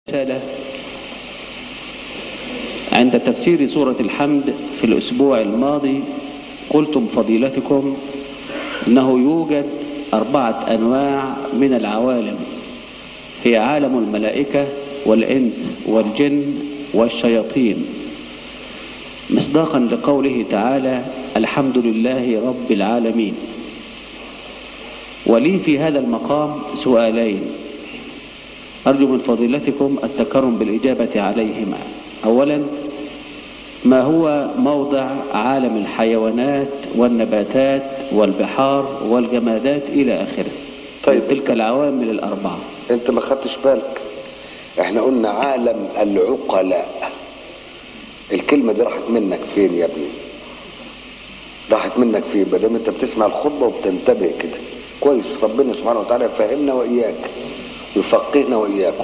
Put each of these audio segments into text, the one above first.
رسالة عند تفسير سورة الحمد في الأسبوع الماضي قلتم فضيلتكم أنه يوجد أربعة أنواع من العوالم هي عالم الملائكة والإنس والجن والشياطين مصداقا لقوله تعالى الحمد لله رب العالمين ولي في هذا المقام سؤالين أرجو من فضيلتكم التكرم بالإجابة عليهما أولا ما هو موضع عالم الحيوانات والنباتات والبحار والجمادات إلى آخره طيب. تلك العوامل الأربعة انت ما خدتش بالك احنا قلنا عالم العقلاء الكلمة دي راحت منك فين يا ابني راحت منك فين ما دام انت بتسمع الخطبة وبتنتبه كده كويس ربنا سبحانه وتعالى يفهمنا وإياك ويفقهنا وإياكم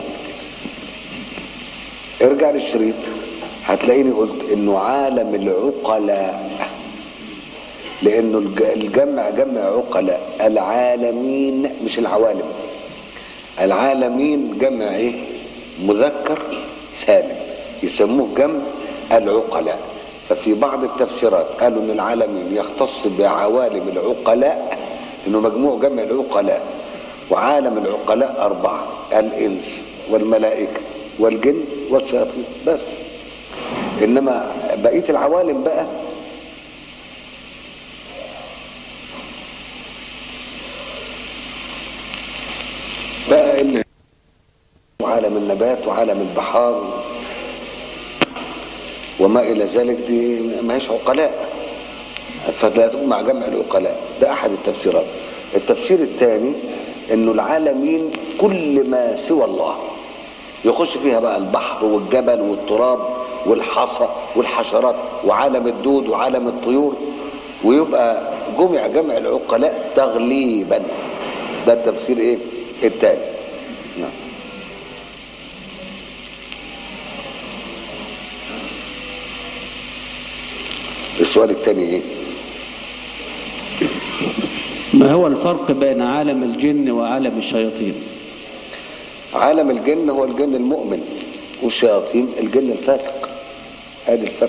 ارجع للشريط هتلاقيني قلت انه عالم العقلاء لانه الج- الجمع جمع عقلاء العالمين مش العوالم العالمين جمع ايه مذكر سالم يسموه جمع العقلاء ففي بعض التفسيرات قالوا ان العالمين يختص بعوالم العقلاء انه مجموع جمع العقلاء وعالم العقلاء اربعه الانس والملائكه والجن والشياطين بس انما بقيه العوالم بقى بقى اللي وعالم النبات وعالم البحار وما الى ذلك دي ما هيش عقلاء فلا تكون مع جمع العقلاء ده احد التفسيرات التفسير الثاني انه العالمين كل ما سوى الله يخش فيها بقى البحر والجبل والتراب والحصى والحشرات وعالم الدود وعالم الطيور ويبقى جمع جمع العقلاء تغليبا ده التفسير ايه الثاني نعم السؤال الثاني ايه ما هو الفرق بين عالم الجن وعالم الشياطين عالم الجن هو الجن المؤمن والشياطين الجن الفاسق هذا الفرق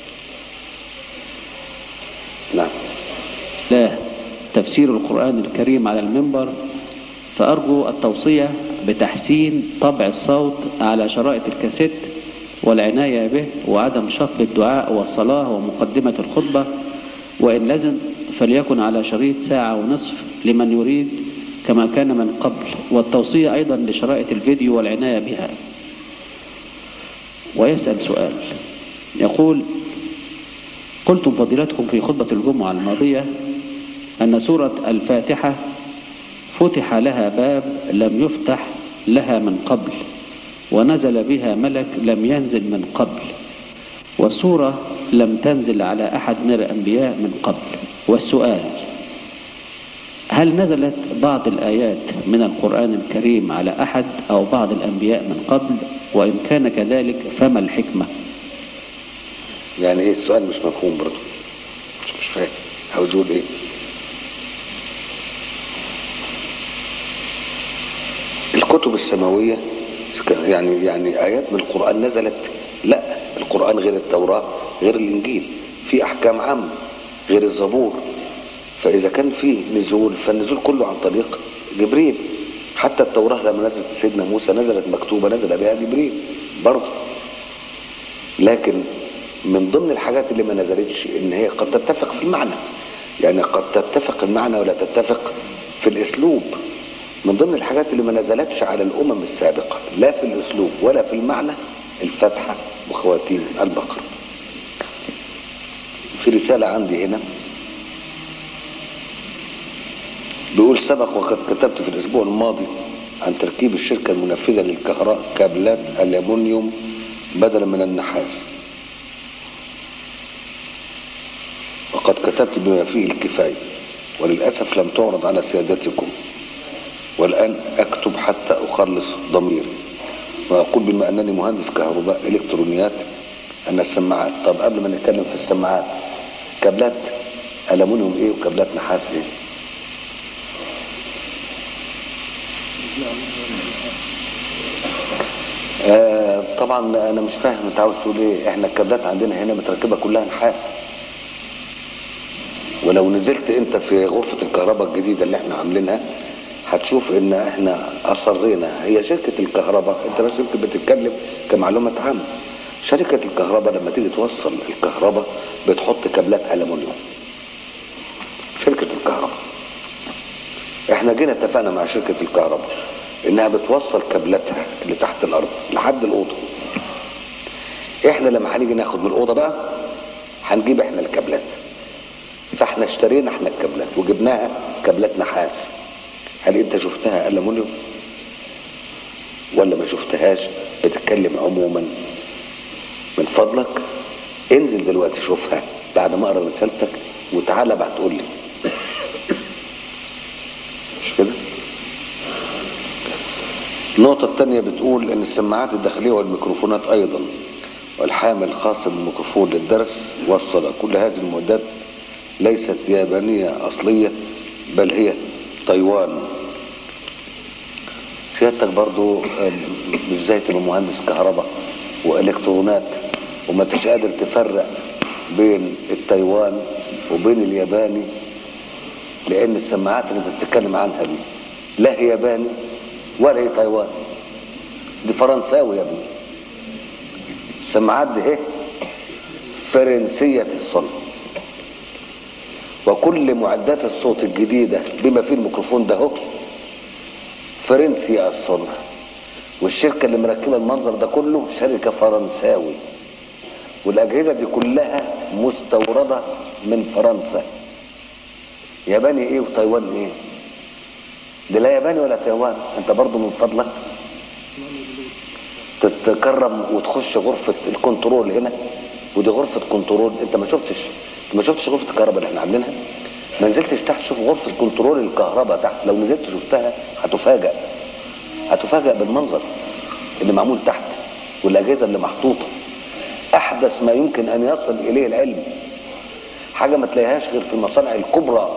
نعم لا تفسير القرآن الكريم على المنبر فأرجو التوصية بتحسين طبع الصوت على شرائط الكاسيت والعناية به وعدم شق الدعاء والصلاة ومقدمة الخطبة وإن لزم فليكن على شريط ساعة ونصف لمن يريد كما كان من قبل والتوصية أيضا لشرائط الفيديو والعناية بها ويسأل سؤال يقول قلتم فضيلتكم في خطبة الجمعة الماضية أن سورة الفاتحة فتح لها باب لم يفتح لها من قبل ونزل بها ملك لم ينزل من قبل والسورة لم تنزل على أحد من الأنبياء من قبل والسؤال هل نزلت بعض الآيات من القرآن الكريم على أحد أو بعض الأنبياء من قبل وإن كان كذلك فما الحكمة يعني ايه السؤال مش مفهوم برضه مش مش فاهم عاوز يقول ايه الكتب السماوية يعني يعني آيات من القرآن نزلت لا القرآن غير التوراة غير الإنجيل في أحكام عامة غير الزبور فإذا كان في نزول فالنزول كله عن طريق جبريل حتى التوراة لما نزلت سيدنا موسى نزلت مكتوبة نزل بها جبريل برضه لكن من ضمن الحاجات اللي ما نزلتش ان هي قد تتفق في المعنى يعني قد تتفق المعنى ولا تتفق في الاسلوب من ضمن الحاجات اللي ما نزلتش على الامم السابقه لا في الاسلوب ولا في المعنى الفاتحه وخواتيم البقره في رساله عندي هنا بيقول سبق وقد كتبت في الاسبوع الماضي عن تركيب الشركه المنفذه للكهرباء كابلات الومنيوم بدلا من النحاس وقد كتبت بما فيه الكفاية وللأسف لم تعرض على سيادتكم والآن أكتب حتى أخلص ضميري وأقول بما أنني مهندس كهرباء إلكترونيات أن السماعات طب قبل ما نتكلم في السماعات كابلات ألمونيوم إيه وكابلات نحاس إيه آه طبعا انا مش فاهم انت عاوز تقول ايه احنا الكابلات عندنا هنا متركبه كلها نحاس ولو نزلت انت في غرفه الكهرباء الجديده اللي احنا عاملينها هتشوف ان احنا اصرينا هي شركه الكهرباء انت بس يمكن بتتكلم كمعلومه عامه شركه الكهرباء لما تيجي توصل الكهرباء بتحط كابلات المونيوم شركه الكهرباء احنا جينا اتفقنا مع شركه الكهرباء انها بتوصل كابلاتها اللي تحت الارض لحد الاوضه احنا لما هنيجي ناخد من الاوضه بقى هنجيب احنا الكابلات فاحنا اشترينا احنا الكابلات وجبناها كابلات نحاس هل انت شفتها المونيوم ولا ما شفتهاش بتتكلم عموما من فضلك انزل دلوقتي شوفها بعد ما اقرا رسالتك وتعالى بعد تقول لي مش كده النقطة الثانية بتقول ان السماعات الداخلية والميكروفونات ايضا والحامل الخاص بالميكروفون للدرس والصلاة كل هذه المعدات ليست يابانية اصلية بل هي تايوان سيادتك برضو مش زي تبقى مهندس كهرباء والكترونات وما تش قادر تفرق بين التايوان وبين الياباني لان السماعات اللي انت بتتكلم عنها دي لا هي ياباني ولا هي تايوان دي فرنساوي يا ابني السماعات دي ايه فرنسية الصنع وكل معدات الصوت الجديدة بما فيه الميكروفون ده هو فرنسي الصنع والشركة اللي مركبة المنظر ده كله شركة فرنساوي والأجهزة دي كلها مستوردة من فرنسا ياباني ايه وتايوان ايه ده لا ياباني ولا تايوان انت برضو من فضلك تتكرم وتخش غرفة الكنترول هنا ودي غرفة كنترول انت ما شفتش ما شفتش غرفة الكهرباء اللي احنا عاملينها ما نزلتش تحت شوف غرفة كنترول الكهرباء تحت لو نزلت شفتها هتفاجأ هتفاجأ بالمنظر اللي معمول تحت والأجهزة اللي محطوطة أحدث ما يمكن أن يصل إليه العلم حاجة ما تلاقيهاش غير في المصانع الكبرى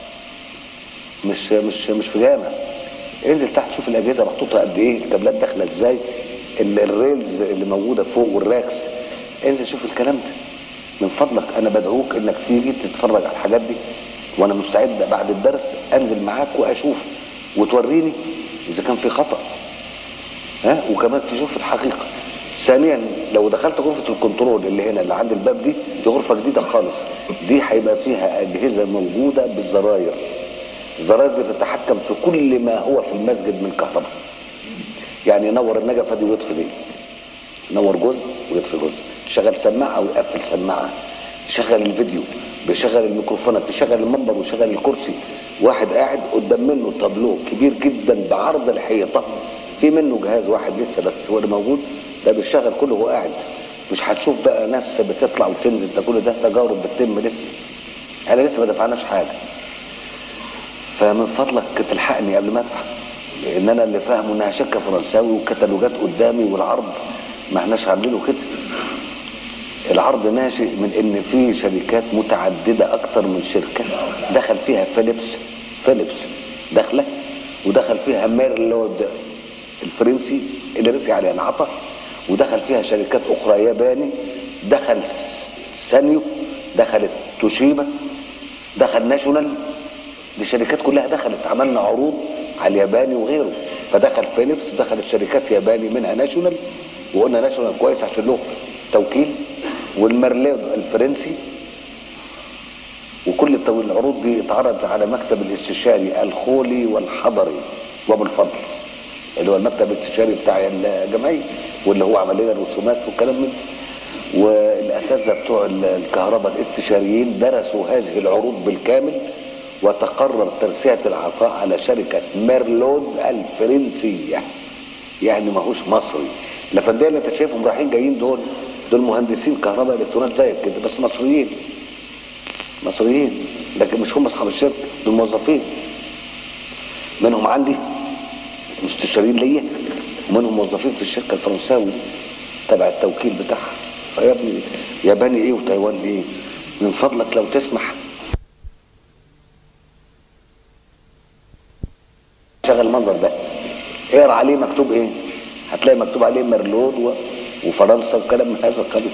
مش مش مش في جامع انزل تحت شوف الأجهزة محطوطة قد إيه الكابلات داخلة إزاي الريلز اللي موجودة فوق والراكس انزل شوف الكلام ده من فضلك انا بدعوك انك تيجي تتفرج على الحاجات دي وانا مستعد بعد الدرس انزل معاك واشوف وتوريني اذا كان في خطا ها وكمان تشوف الحقيقه ثانيا لو دخلت غرفه الكنترول اللي هنا اللي عند الباب دي دي غرفه جديده خالص دي هيبقى فيها اجهزه موجوده بالزراير الزراير دي تتحكم في كل ما هو في المسجد من كهرباء يعني ينور النجفه دي ويطفي دي ينور جزء ويطفي جزء شغل سماعه ويقفل سماعه شغل الفيديو بيشغل الميكروفونات تشغل المنبر ويشغل الكرسي واحد قاعد قدام منه تابلو كبير جدا بعرض الحيطه في منه جهاز واحد لسه بس هو اللي موجود ده بيشتغل كله وهو قاعد مش هتشوف بقى ناس بتطلع وتنزل ده كل ده تجارب بتتم لسه احنا لسه ما دفعناش حاجه فمن فضلك تلحقني قبل ما ادفع لان انا اللي فاهمه انها شركه فرنساوي وكتالوجات قدامي والعرض ما احناش عاملينه كده العرض ناشئ من ان في شركات متعدده اكتر من شركه دخل فيها فيليبس فيليبس داخله ودخل فيها ميرلود الفرنسي اللي رسي عليها انعطى ودخل فيها شركات اخرى ياباني دخل سانيو دخلت توشيبا دخل ناشونال دي شركات كلها دخلت عملنا عروض على الياباني وغيره فدخل فيليبس ودخلت شركات ياباني منها ناشونال وقلنا ناشونال كويس عشان له توكيل والمرلود الفرنسي وكل التو- العروض دي اتعرض على مكتب الاستشاري الخولي والحضري وابو الفضل اللي هو المكتب الاستشاري بتاع الجمعيه واللي هو عمل لنا الرسومات والكلام من ده. والاساتذه بتوع ال- الكهرباء الاستشاريين درسوا هذه العروض بالكامل وتقرر ترسية العطاء على شركة ميرلود الفرنسية يعني ماهوش مصري الافنديه اللي انت شايفهم رايحين جايين دول دول مهندسين كهرباء الكترونات زيك كده بس مصريين مصريين لكن مش هم اصحاب الشركه دول موظفين منهم عندي مستشارين ليا ومنهم موظفين في الشركه الفرنساوي دي تبع التوكيل بتاعها فيا ابني ياباني ايه وتايوان ايه من فضلك لو تسمح شغل المنظر ده اقرا عليه مكتوب ايه هتلاقي مكتوب عليه مرلود و... وفرنسا وكلام من هذا القبيل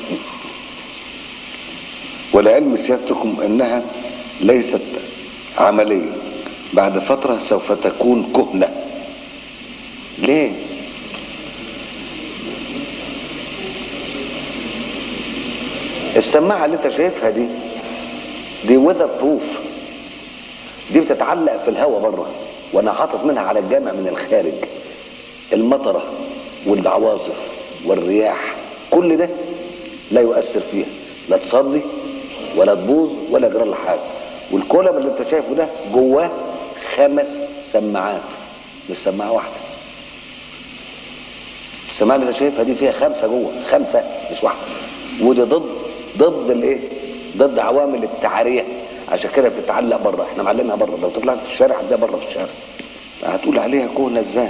ولعلم سيادتكم انها ليست عمليه بعد فتره سوف تكون كهنه ليه السماعه اللي انت شايفها دي دي وذر بروف دي بتتعلق في الهواء بره وانا حاطط منها على الجامع من الخارج المطره والعواصف والرياح كل ده لا يؤثر فيها لا تصدي ولا تبوظ ولا يجرى لها حاجه والكولم اللي انت شايفه ده جواه خمس سماعات مش سماعه واحده السماعه اللي انت شايفها دي فيها خمسه جوه خمسه مش واحده ودي ضد ضد الايه ضد عوامل التعريه عشان كده بتتعلق بره احنا معلمها بره لو طلعت في الشارع هتلاقيها بره في الشارع هتقول عليها كهنه ازاي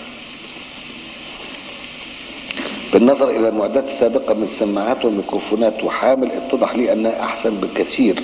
بالنظر الى المعدات السابقه من السماعات والميكروفونات وحامل اتضح لي انها احسن بكثير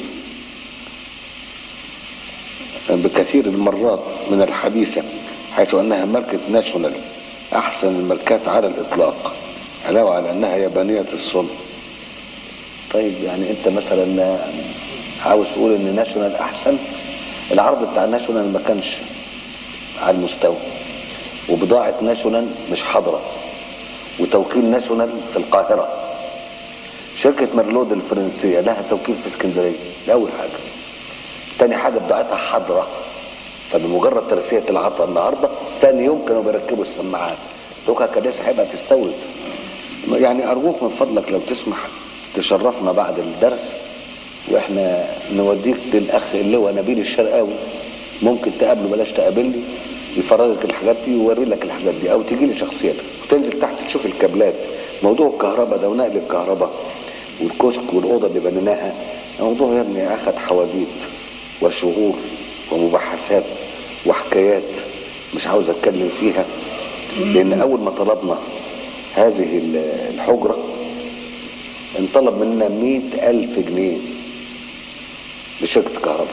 بكثير المرات من الحديثه حيث انها ماركه ناشونال احسن الماركات على الاطلاق علاوه على انها يابانيه الصنع طيب يعني انت مثلا عاوز تقول ان ناشونال احسن العرض بتاع ناشونال ما كانش على المستوى وبضاعه ناشونال مش حاضره وتوكيل ناشونال في القاهرة شركة مرلود الفرنسية لها توكيل في اسكندرية ده أول حاجة تاني حاجة بضاعتها حاضرة فبمجرد ترسية العطا النهاردة تاني يوم كانوا بيركبوا السماعات توكا كان لسه هيبقى تستورد يعني أرجوك من فضلك لو تسمح تشرفنا بعد الدرس واحنا نوديك للأخ اللواء نبيل الشرقاوي ممكن تقابله بلاش تقابلني يفرجك الحاجات دي ويوري لك الحاجات دي او تيجي لي شخصيا وتنزل تحت تشوف الكابلات موضوع الكهرباء ده ونقل الكهرباء والكشك والاوضه اللي بنيناها موضوع يا ابني اخذ حواديت وشهور ومباحثات وحكايات مش عاوز اتكلم فيها لان اول ما طلبنا هذه الحجره انطلب مننا مئة ألف جنيه لشركة كهرباء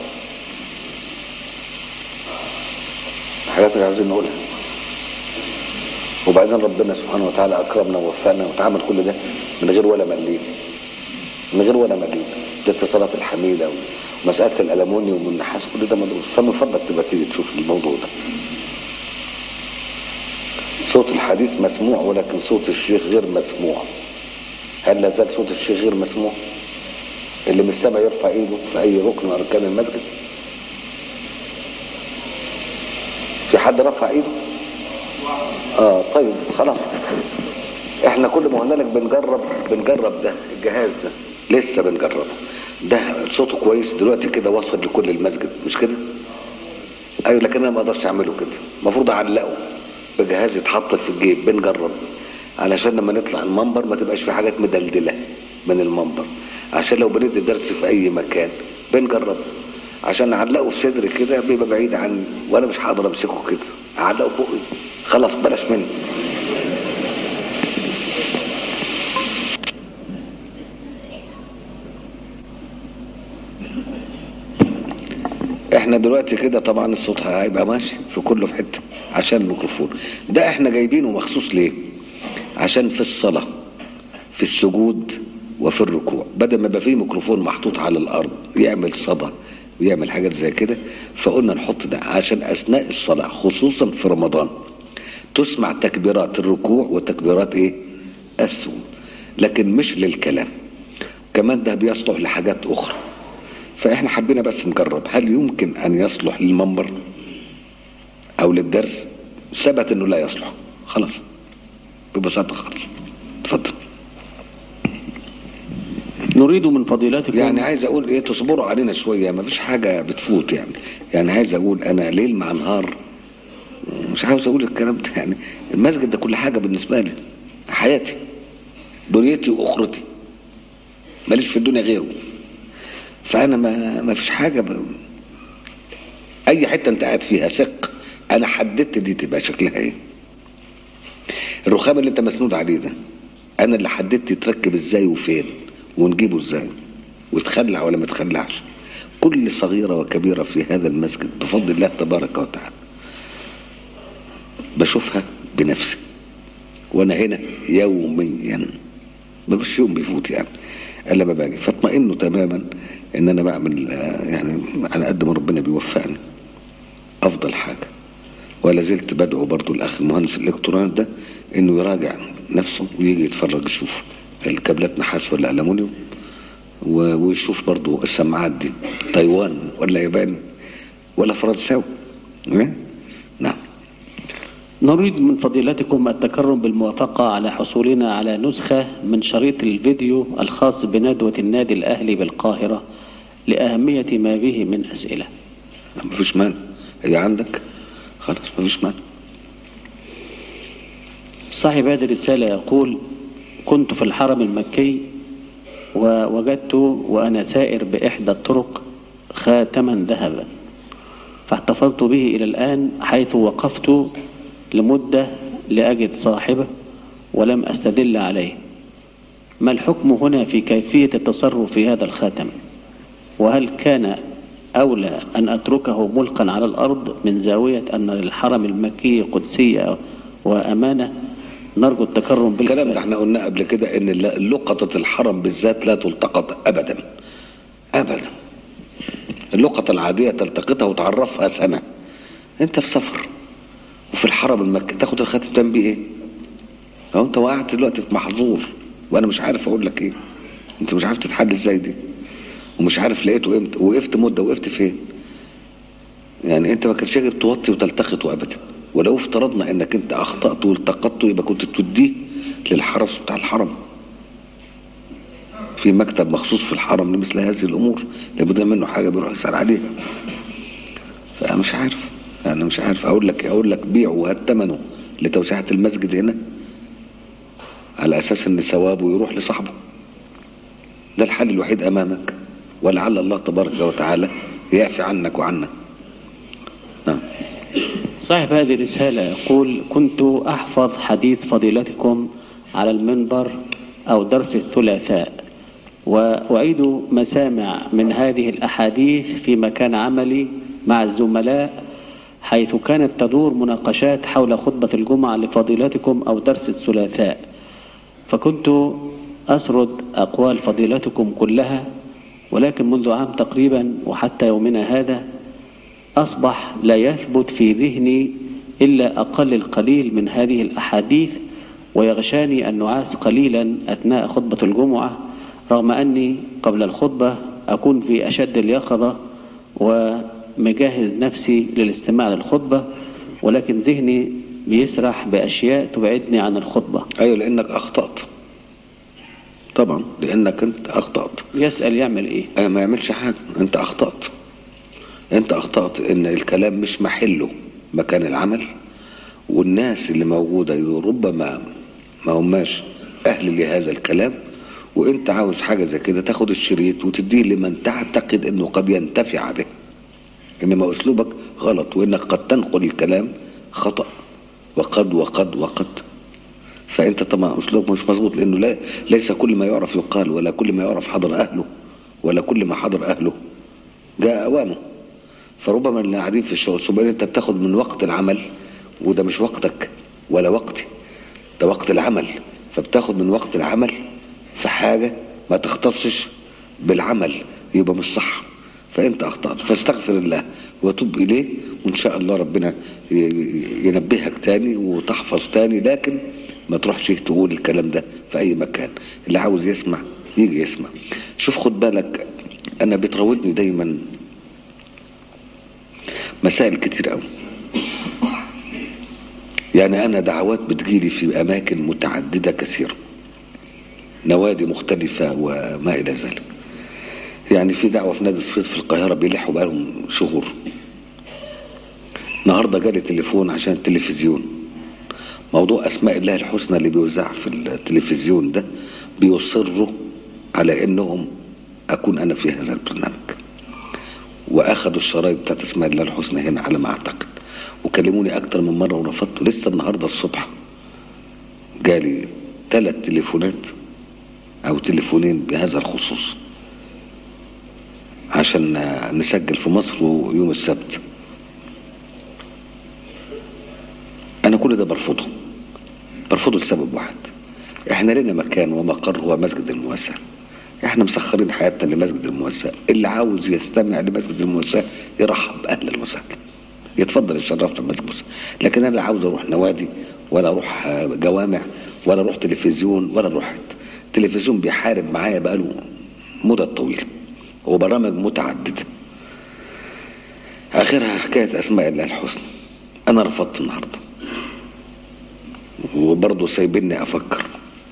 حاجات مش عاوزين نقولها وبعدين ربنا سبحانه وتعالى اكرمنا ووفقنا وتعامل كل ده من غير ولا مليم من غير ولا مليم الاتصالات الحميده ومساله الالومنيوم والنحاس كل ده مدروس فمن فضلك تبقى تيجي تشوف الموضوع ده صوت الحديث مسموع ولكن صوت الشيخ غير مسموع هل لا زال صوت الشيخ غير مسموع اللي من السماء يرفع ايده في اي ركن من اركان المسجد في حد رفع ايده اه طيب خلاص احنا كل ما قلنا لك بنجرب بنجرب ده الجهاز ده لسه بنجربه ده صوته كويس دلوقتي كده وصل لكل المسجد مش كده ايوه لكن انا ما اقدرش اعمله كده المفروض اعلقه بجهاز يتحط في الجيب بنجرب علشان لما نطلع المنبر ما تبقاش في حاجات مدلدله من المنبر عشان لو بندي درس في اي مكان بنجرب عشان اعلقه في صدري كده بيبقى بعيد عني وانا مش هقدر امسكه كده اعلقه فوقي خلاص بلاش منه احنا دلوقتي كده طبعا الصوت هيبقى ماشي في كله في حته عشان الميكروفون ده احنا جايبينه مخصوص ليه عشان في الصلاه في السجود وفي الركوع بدل ما يبقى فيه ميكروفون محطوط على الارض يعمل صدى ويعمل حاجات زي كده فقلنا نحط ده عشان اثناء الصلاه خصوصا في رمضان تسمع تكبيرات الركوع وتكبيرات ايه السجود لكن مش للكلام كمان ده بيصلح لحاجات اخرى فاحنا حبينا بس نجرب هل يمكن ان يصلح للمنبر او للدرس ثبت انه لا يصلح خلاص ببساطه خالص اتفضل نريد من فضيلتكم يعني عايز اقول ايه تصبروا علينا شويه ما فيش حاجه بتفوت يعني يعني عايز اقول انا ليل مع نهار مش عاوز اقول الكلام ده يعني المسجد ده كل حاجه بالنسبه لي حياتي دنيتي واخرتي ماليش في الدنيا غيره فانا ما ما فيش حاجه ب... اي حته انت قاعد فيها ثق انا حددت دي تبقى شكلها ايه الرخام اللي انت مسنود عليه ده انا اللي حددت يتركب ازاي وفين ونجيبه ازاي ويتخلع ولا ما يتخلعش كل صغيرة وكبيرة في هذا المسجد بفضل الله تبارك وتعالى بشوفها بنفسي وانا هنا يوميا ما فيش يوم بيفوت يعني الا ما باجي فاطمئنوا تماما ان انا بعمل آه، يعني على قد ما ربنا بيوفقني افضل حاجه ولا زلت بدعو برضو الاخ المهندس الالكترونيات ده انه يراجع نفسه ويجي يتفرج يشوف الكابلات نحاس ولا الومنيوم و- ويشوف برضو السماعات دي تايوان ولا ياباني ولا فرنساوي إيه؟ نعم نريد من فضيلتكم التكرم بالموافقة على حصولنا على نسخة من شريط الفيديو الخاص بندوة النادي الأهلي بالقاهرة لأهمية ما به من أسئلة ما فيش مانع هي عندك خلاص ما فيش مانع صاحب هذه الرسالة يقول كنت في الحرم المكي ووجدت وأنا سائر بإحدى الطرق خاتما ذهبا فاحتفظت به إلى الآن حيث وقفت لمدة لأجد صاحبه ولم أستدل عليه ما الحكم هنا في كيفية التصرف في هذا الخاتم وهل كان أولى أن أتركه ملقا على الأرض من زاوية أن للحرم المكي قدسية وأمانة نرجو التكرم الكلام ده بالكلام احنا قلنا قبل كده ان الل- لقطة الحرم بالذات لا تلتقط ابدا ابدا اللقطة العادية تلتقطها وتعرفها سنة انت في سفر وفي الحرم المكي تاخد الخاتم تعمل بيه ايه اهو انت وقعت دلوقتي في محظور وانا مش عارف اقول لك ايه انت مش عارف تتحل ازاي دي ومش عارف لقيته امتى وقفت مدة وقفت فين يعني انت ما كانش يجب توطي وتلتقطه ابدا ولو افترضنا انك انت اخطأت والتقطته يبقى كنت توديه للحرس بتاع الحرم في مكتب مخصوص في الحرم لمثل هذه الامور لابد منه حاجه بيروح يسال عليها فانا مش عارف انا مش عارف اقول لك اقول لك بيعه وهات ثمنه لتوسعه المسجد هنا على اساس ان ثوابه يروح لصاحبه ده الحل الوحيد امامك ولعل الله تبارك وتعالى يعفي عنك وعنا نعم صاحب هذه الرسالة يقول كنت أحفظ حديث فضيلتكم على المنبر أو درس الثلاثاء وأعيد مسامع من هذه الأحاديث في مكان عملي مع الزملاء حيث كانت تدور مناقشات حول خطبة الجمعة لفضيلتكم أو درس الثلاثاء فكنت أسرد أقوال فضيلتكم كلها ولكن منذ عام تقريبا وحتى يومنا هذا أصبح لا يثبت في ذهني إلا أقل القليل من هذه الأحاديث ويغشاني النعاس قليلا أثناء خطبة الجمعة رغم أني قبل الخطبة أكون في أشد اليقظة ومجهز نفسي للاستماع للخطبة ولكن ذهني بيسرح بأشياء تبعدني عن الخطبة ايوه لانك اخطات طبعا لانك انت اخطات يسأل يعمل إيه أيوة ما يعملش حاجه انت اخطات انت اخطات ان الكلام مش محله مكان العمل والناس اللي موجوده ربما ما هماش اهل لهذا الكلام وانت عاوز حاجه زي كده تاخد الشريط وتديه لمن تعتقد انه قد ينتفع به انما اسلوبك غلط وانك قد تنقل الكلام خطا وقد وقد وقد فانت طبعا اسلوبك مش مظبوط لانه لا ليس كل ما يعرف يقال ولا كل ما يعرف حضر اهله ولا كل ما حضر اهله جاء اوانه فربما اللي قاعدين في الشغل سبحان انت بتاخد من وقت العمل وده مش وقتك ولا وقتي ده وقت العمل فبتاخد من وقت العمل في حاجة ما تختصش بالعمل يبقى مش صح فانت اخطأت فاستغفر الله وتوب اليه وان شاء الله ربنا ي- ينبهك تاني وتحفظ تاني لكن ما تروحش تقول الكلام ده في اي مكان اللي عاوز يسمع يجي يسمع شوف خد بالك انا بتراودني دايما مسائل كتير قوي يعني انا دعوات بتجيلي في اماكن متعدده كثيره نوادي مختلفه وما الى ذلك يعني في دعوه في نادي الصيد في القاهره بيلحوا بقالهم شهور النهارده جالي تليفون عشان التلفزيون موضوع اسماء الله الحسنى اللي بيوزع في التلفزيون ده بيصروا على انهم اكون انا في هذا البرنامج واخدوا الشرايط بتاعت اسماء الله الحسنى هنا على ما اعتقد وكلموني اكتر من مره ورفضت لسه النهارده الصبح جالي ثلاث تليفونات او تليفونين بهذا الخصوص عشان نسجل في مصر يوم السبت انا كل ده برفضه برفضه لسبب واحد احنا لنا مكان ومقر هو مسجد الموسع احنا مسخرين حياتنا لمسجد الموسع اللي عاوز يستمع لمسجد الموسع يرحب اهلا وسهلا يتفضل يشرفنا بمسجد الموسع لكن انا لا عاوز اروح نوادي ولا اروح آه، جوامع ولا اروح تلفزيون ولا اروح التلفزيون بيحارب معايا بقاله مدة طويلة وبرامج متعددة اخرها حكاية اسماء الله الحسنى انا رفضت النهارده وبرضه سايبني افكر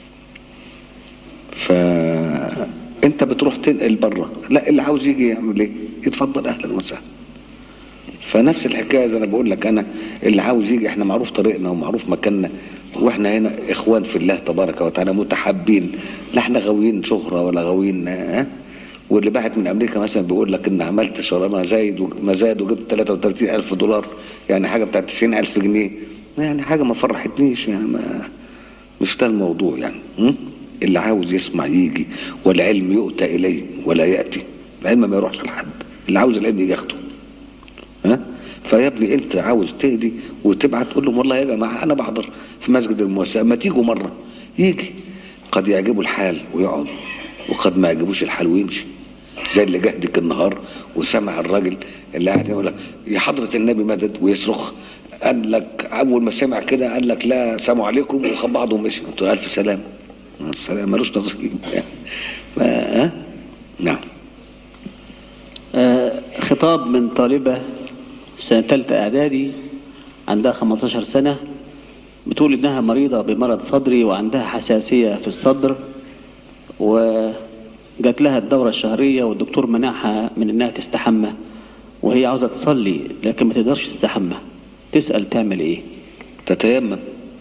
فانت بتروح تنقل بره لا اللي عاوز يجي يعمل ايه يتفضل اهلا وسهلا فنفس الحكايه زي انا بقول لك انا اللي عاوز يجي احنا معروف طريقنا ومعروف مكاننا واحنا هنا اخوان في الله تبارك وتعالى متحابين لا احنا غاويين شهره ولا غاويين ها واللي بعت من امريكا مثلا بيقول لك ان عملت شراء مزايد مزايد وجبت 33 الف دولار يعني حاجه بتاعت 90 الف جنيه يعني حاجه ما فرحتنيش يعني ما مش ده الموضوع يعني م? اللي عاوز يسمع يجي والعلم يؤتى اليه ولا ياتي العلم ما يروحش لحد اللي عاوز العلم يجي ياخده ها فيا ابني انت عاوز تهدي وتبعت تقول لهم والله يا جماعه انا بحضر في مسجد الموسع ما تيجوا مره يجي قد يعجبه الحال ويقعد وقد ما يعجبوش الحال ويمشي زي اللي جهدك النهار وسمع الراجل اللي قاعد يقول لك يا حضره النبي مدد ويصرخ قال لك اول ما سمع كده قال لك لا سلام عليكم وخد بعضه ومشي قلت له الف سلام السلام ملوش نصيب ف... ها؟ نعم آه، خطاب من طالبة في سنة تالتة إعدادي عندها 15 سنة بتقول إنها مريضة بمرض صدري وعندها حساسية في الصدر وجات لها الدورة الشهرية والدكتور منعها من إنها تستحمى وهي عاوزة تصلي لكن ما تقدرش تستحمى تسأل تعمل إيه؟ تتيمم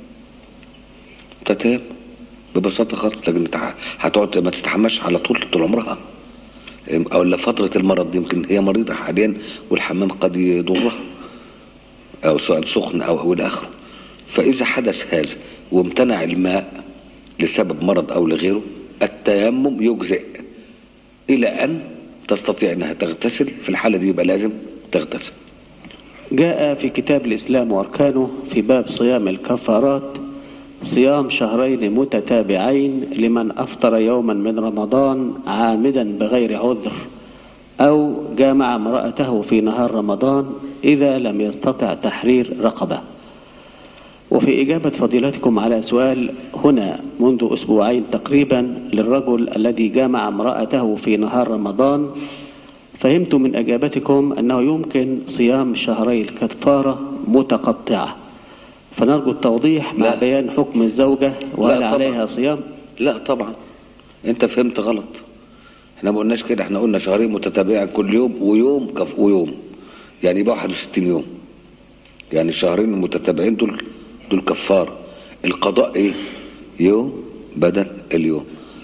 تتيمم ببساطة خالص لكن تع- هتقعد ما تستحماش على طول طول عمرها او لا فترة المرض يمكن هي مريضة حاليا والحمام قد يضرها او سؤال سخن او او الى اخره فاذا حدث هذا وامتنع الماء لسبب مرض او لغيره التيمم يجزئ الى ان تستطيع انها تغتسل في الحالة دي يبقى لازم تغتسل جاء في كتاب الإسلام وأركانه في باب صيام الكفارات صيام شهرين متتابعين لمن أفطر يوما من رمضان عامدا بغير عذر أو جامع امرأته في نهار رمضان إذا لم يستطع تحرير رقبة وفي إجابة فضيلتكم على سؤال هنا منذ أسبوعين تقريبا للرجل الذي جامع امرأته في نهار رمضان فهمت من أجابتكم أنه يمكن صيام شهري الكفارة متقطعة فنرجو التوضيح مع لا. بيان حكم الزوجة وهل طبعا. عليها صيام لا طبعا انت فهمت غلط احنا ما قلناش كده احنا قلنا شهرين متتابعين كل يوم ويوم كف ويوم يعني يبقى 61 يوم يعني الشهرين المتتابعين دول دول كفار القضاء ايه يوم بدل اليوم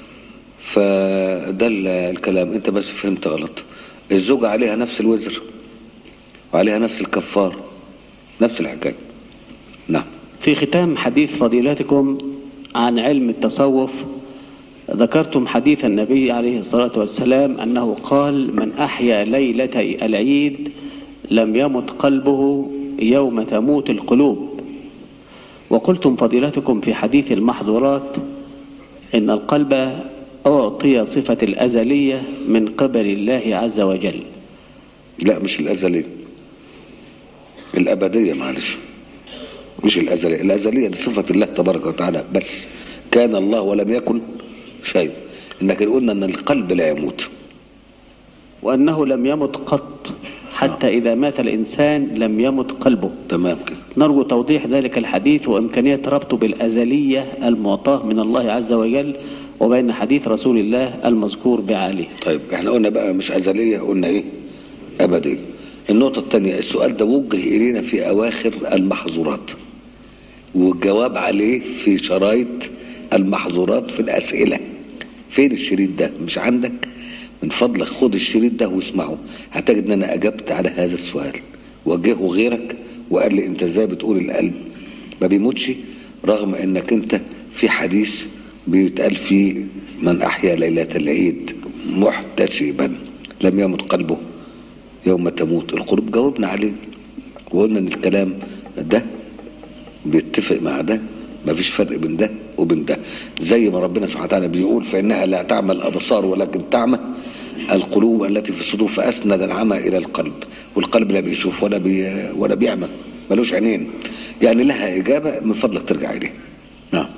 فده ال- الكلام انت بس فهمت غلط الزوجة عليها نفس الوزر وعليها نفس الكفار نفس الحكاية نعم في ختام حديث فضيلتكم عن علم التصوف ذكرتم حديث النبي عليه الصلاة والسلام أنه قال من أحيا ليلة العيد لم يمت قلبه يوم تموت القلوب وقلتم فضيلتكم في حديث المحظورات إن القلب أعطي صفة الأزلية من قبل الله عز وجل لا مش الأزلية الأبدية معلش مش الأزلية الأزلية دي صفة الله تبارك وتعالى بس كان الله ولم يكن شيء لكن قلنا أن القلب لا يموت وأنه لم يمت قط حتى إذا مات الإنسان لم يمت قلبه تمام كده نرجو توضيح ذلك الحديث وإمكانية ربطه بالأزلية المعطاة من الله عز وجل وبين حديث رسول الله المذكور بعاله طيب احنا قلنا بقى مش أزلية قلنا إيه أبدية النقطة الثانية السؤال ده وجه إلينا في أواخر المحظورات والجواب عليه في شرايط المحظورات في الأسئلة فين الشريط ده مش عندك من فضلك خد الشريط ده واسمعه هتجد ان انا اجبت على هذا السؤال وجهه غيرك وقال لي انت ازاي بتقول القلب ما بيموتش رغم انك انت في حديث بيتقال فيه من احيا ليلة العيد محتسبا لم يمت قلبه يوم تموت القلوب جاوبنا عليه وقلنا ان الكلام ده بيتفق مع ده مفيش فرق بين ده وبين ده زي ما ربنا سبحانه وتعالى بيقول فإنها لا تعمى الأبصار ولكن تعمى القلوب التي في الصدور فأسند العمى إلى القلب والقلب لا بيشوف ولا بي ولا بيعمى ملوش عينين يعني لها إجابة من فضلك ترجع إليه نعم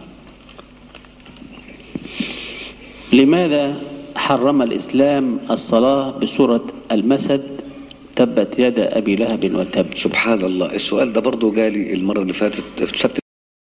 لماذا حرم الإسلام الصلاة بسورة المسد تبت يد أبي لهب وتب سبحان الله السؤال ده برضو جالي المرة اللي فاتت في سبت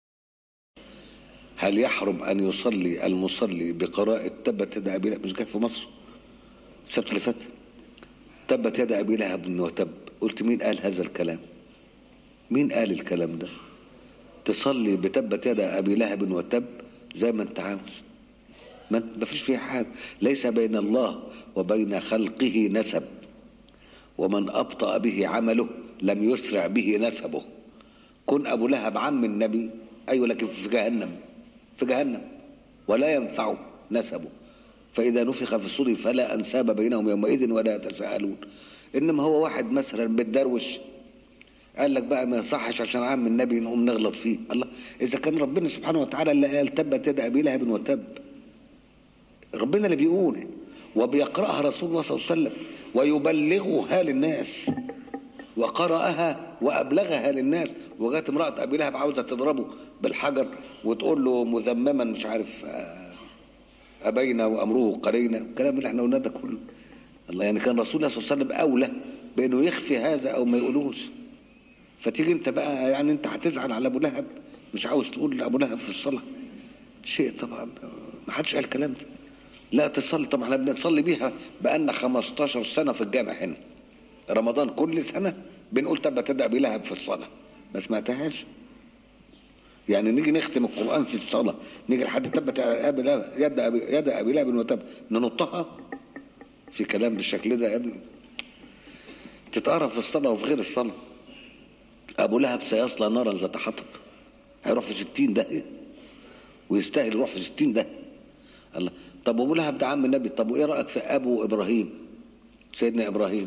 هل يحرم أن يصلي المصلي بقراءة تبت يد أبي لهب مش جاي في مصر السبت اللي فات تبت يد أبي لهب وتب قلت مين قال هذا الكلام مين قال الكلام ده تصلي بتبت يد أبي لهب وتب زي ما انت عاوز ما ما فيش فيها حاجة ليس بين الله وبين خلقه نسب ومن أبطأ به عمله لم يسرع به نسبه كن أبو لهب عم النبي أيوة لكن في جهنم في جهنم ولا ينفعه نسبه فإذا نفخ في الصور فلا أنساب بينهم يومئذ ولا يتساءلون إنما هو واحد مثلا بتدروش قال لك بقى ما يصحش عشان عم النبي نقوم نغلط فيه الله إذا كان ربنا سبحانه وتعالى اللي قال تبت يد أبي لهب وتب ربنا اللي بيقول وبيقرأها رسول الله صلى الله عليه وسلم ويبلغها للناس وقرأها وأبلغها للناس وجات امرأة أبي لهب عاوزة تضربه بالحجر وتقول له مذمما مش عارف آه، أبينا وأمره قرينا الكلام اللي احنا قلناه ده كله الله يعني كان رسول الله صلى الله عليه وسلم أولى بأنه يخفي هذا أو ما يقولوش فتيجي أنت بقى يعني أنت هتزعل على أبو لهب مش عاوز تقول لأبو لهب في الصلاة شيء طبعا ما حدش قال الكلام ده لا تصلي طبعا احنا بنصلي بيها بقالنا 15 سنة في الجامع هنا رمضان كل سنة بنقول تبت يد أبي لهب في الصلاة ما سمعتهاش يعني نيجي نختم القرآن في الصلاة نيجي لحد تبت أبي لهب يد أبي يد أبي لهب وتب ننطها في كلام بالشكل ده يا ابني تتقرا في الصلاة وفي غير الصلاة أبو لهب سيصلى نارا ذات حطب هيروح في 60 داهية ويستاهل يروح في 60 داهية الله طب ابو لهب ده عم النبي طب وايه رايك في ابو ابراهيم سيدنا ابراهيم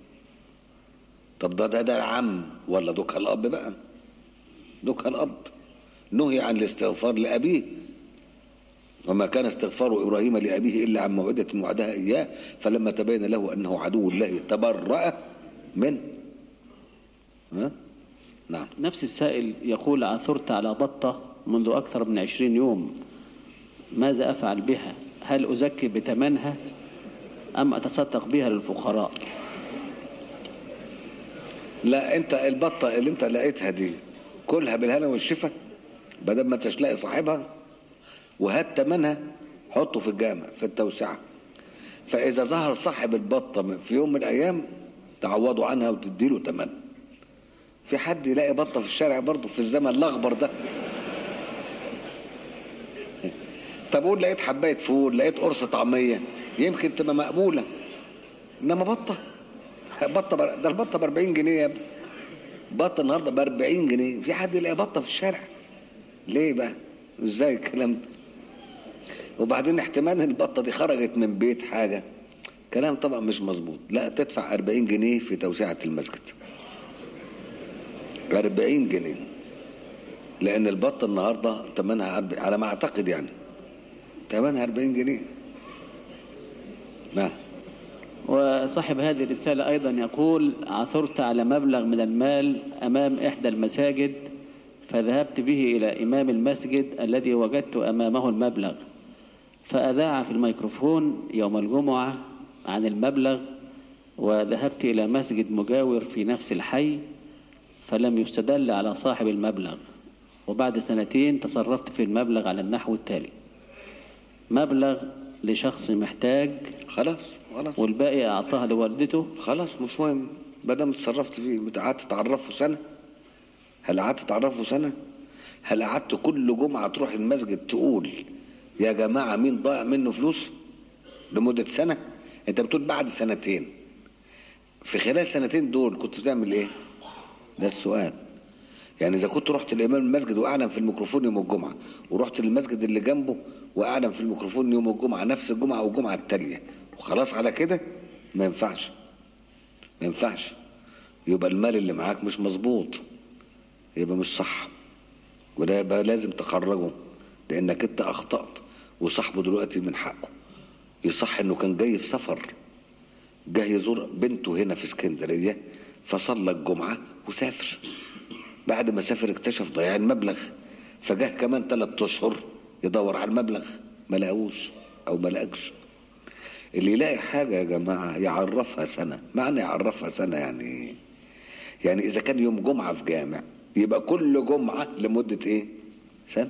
طب ده ده ده عم ولا دوك الاب بقى دوك الاب نهي عن الاستغفار لابيه وما كان استغفار ابراهيم لابيه الا عن موعده وعدها اياه فلما تبين له انه عدو الله تبرأ منه ها نعم نفس السائل يقول عثرت على بطة منذ أكثر من عشرين يوم ماذا أفعل بها هل أزكي بثمنها أم أتصدق بها للفقراء لا انت البطه اللي انت لقيتها دي كلها بالهنا والشفا بدل ما انتش لاقي صاحبها وهات تمنها حطه في الجامع في التوسعه فاذا ظهر صاحب البطه في يوم من الايام تعوضوا عنها وتديله تمن في حد يلاقي بطه في الشارع برضه في الزمن الاخضر ده طب قول لقيت حبايه فول لقيت قرص طعميه يمكن تبقى مقبوله انما بطه بطه بر... ده البطه ب 40 جنيه يا ابني بطه النهارده ب 40 جنيه في حد يلاقي بطه في الشارع ليه بقى ازاي الكلام ده وبعدين احتمال ان البطه دي خرجت من بيت حاجه كلام طبعا مش مظبوط لا تدفع 40 جنيه في توسعه المسجد 40 جنيه لان البطه النهارده ثمنها أرب- على ما اعتقد يعني ثمنها 40 جنيه نعم وصاحب هذه الرسالة أيضا يقول عثرت على مبلغ من المال أمام إحدى المساجد فذهبت به إلى إمام المسجد الذي وجدت أمامه المبلغ فأذاع في الميكروفون يوم الجمعة عن المبلغ وذهبت إلى مسجد مجاور في نفس الحي فلم يستدل على صاحب المبلغ وبعد سنتين تصرفت في المبلغ على النحو التالي مبلغ لشخص محتاج خلاص خلاص والباقي أعطاها لوالدته خلاص مش مهم ما دام اتصرفت فيه بت- قعدت تعرفه سنه هل قعدت تعرفه سنه هل قعدت كل جمعه تروح المسجد تقول يا جماعه مين ضاع منه فلوس لمده سنه انت بتقول بعد سنتين في خلال السنتين دول كنت بتعمل ايه ده السؤال يعني اذا كنت رحت لامام المسجد واعلن في الميكروفون يوم الجمعه ورحت للمسجد اللي جنبه واعلن في الميكروفون يوم الجمعه نفس الجمعه او الجمعه التاليه وخلاص على كده ما ينفعش ما ينفعش يبقى المال اللي معاك مش مظبوط يبقى مش صح وده يبقى لازم تخرجه لانك انت اخطأت وصاحبه دلوقتي من حقه يصح انه كان جاي في سفر جاي يزور بنته هنا في اسكندريه فصلى الجمعه وسافر بعد ما سافر اكتشف ضياع المبلغ فجاه كمان ثلاث اشهر يدور على المبلغ ما لقاهوش او ما لقاش اللي يلاقي حاجه يا جماعه يعرفها سنه معنى يعرفها سنه يعني يعني اذا كان يوم جمعه في جامع يبقى كل جمعه لمده ايه سنه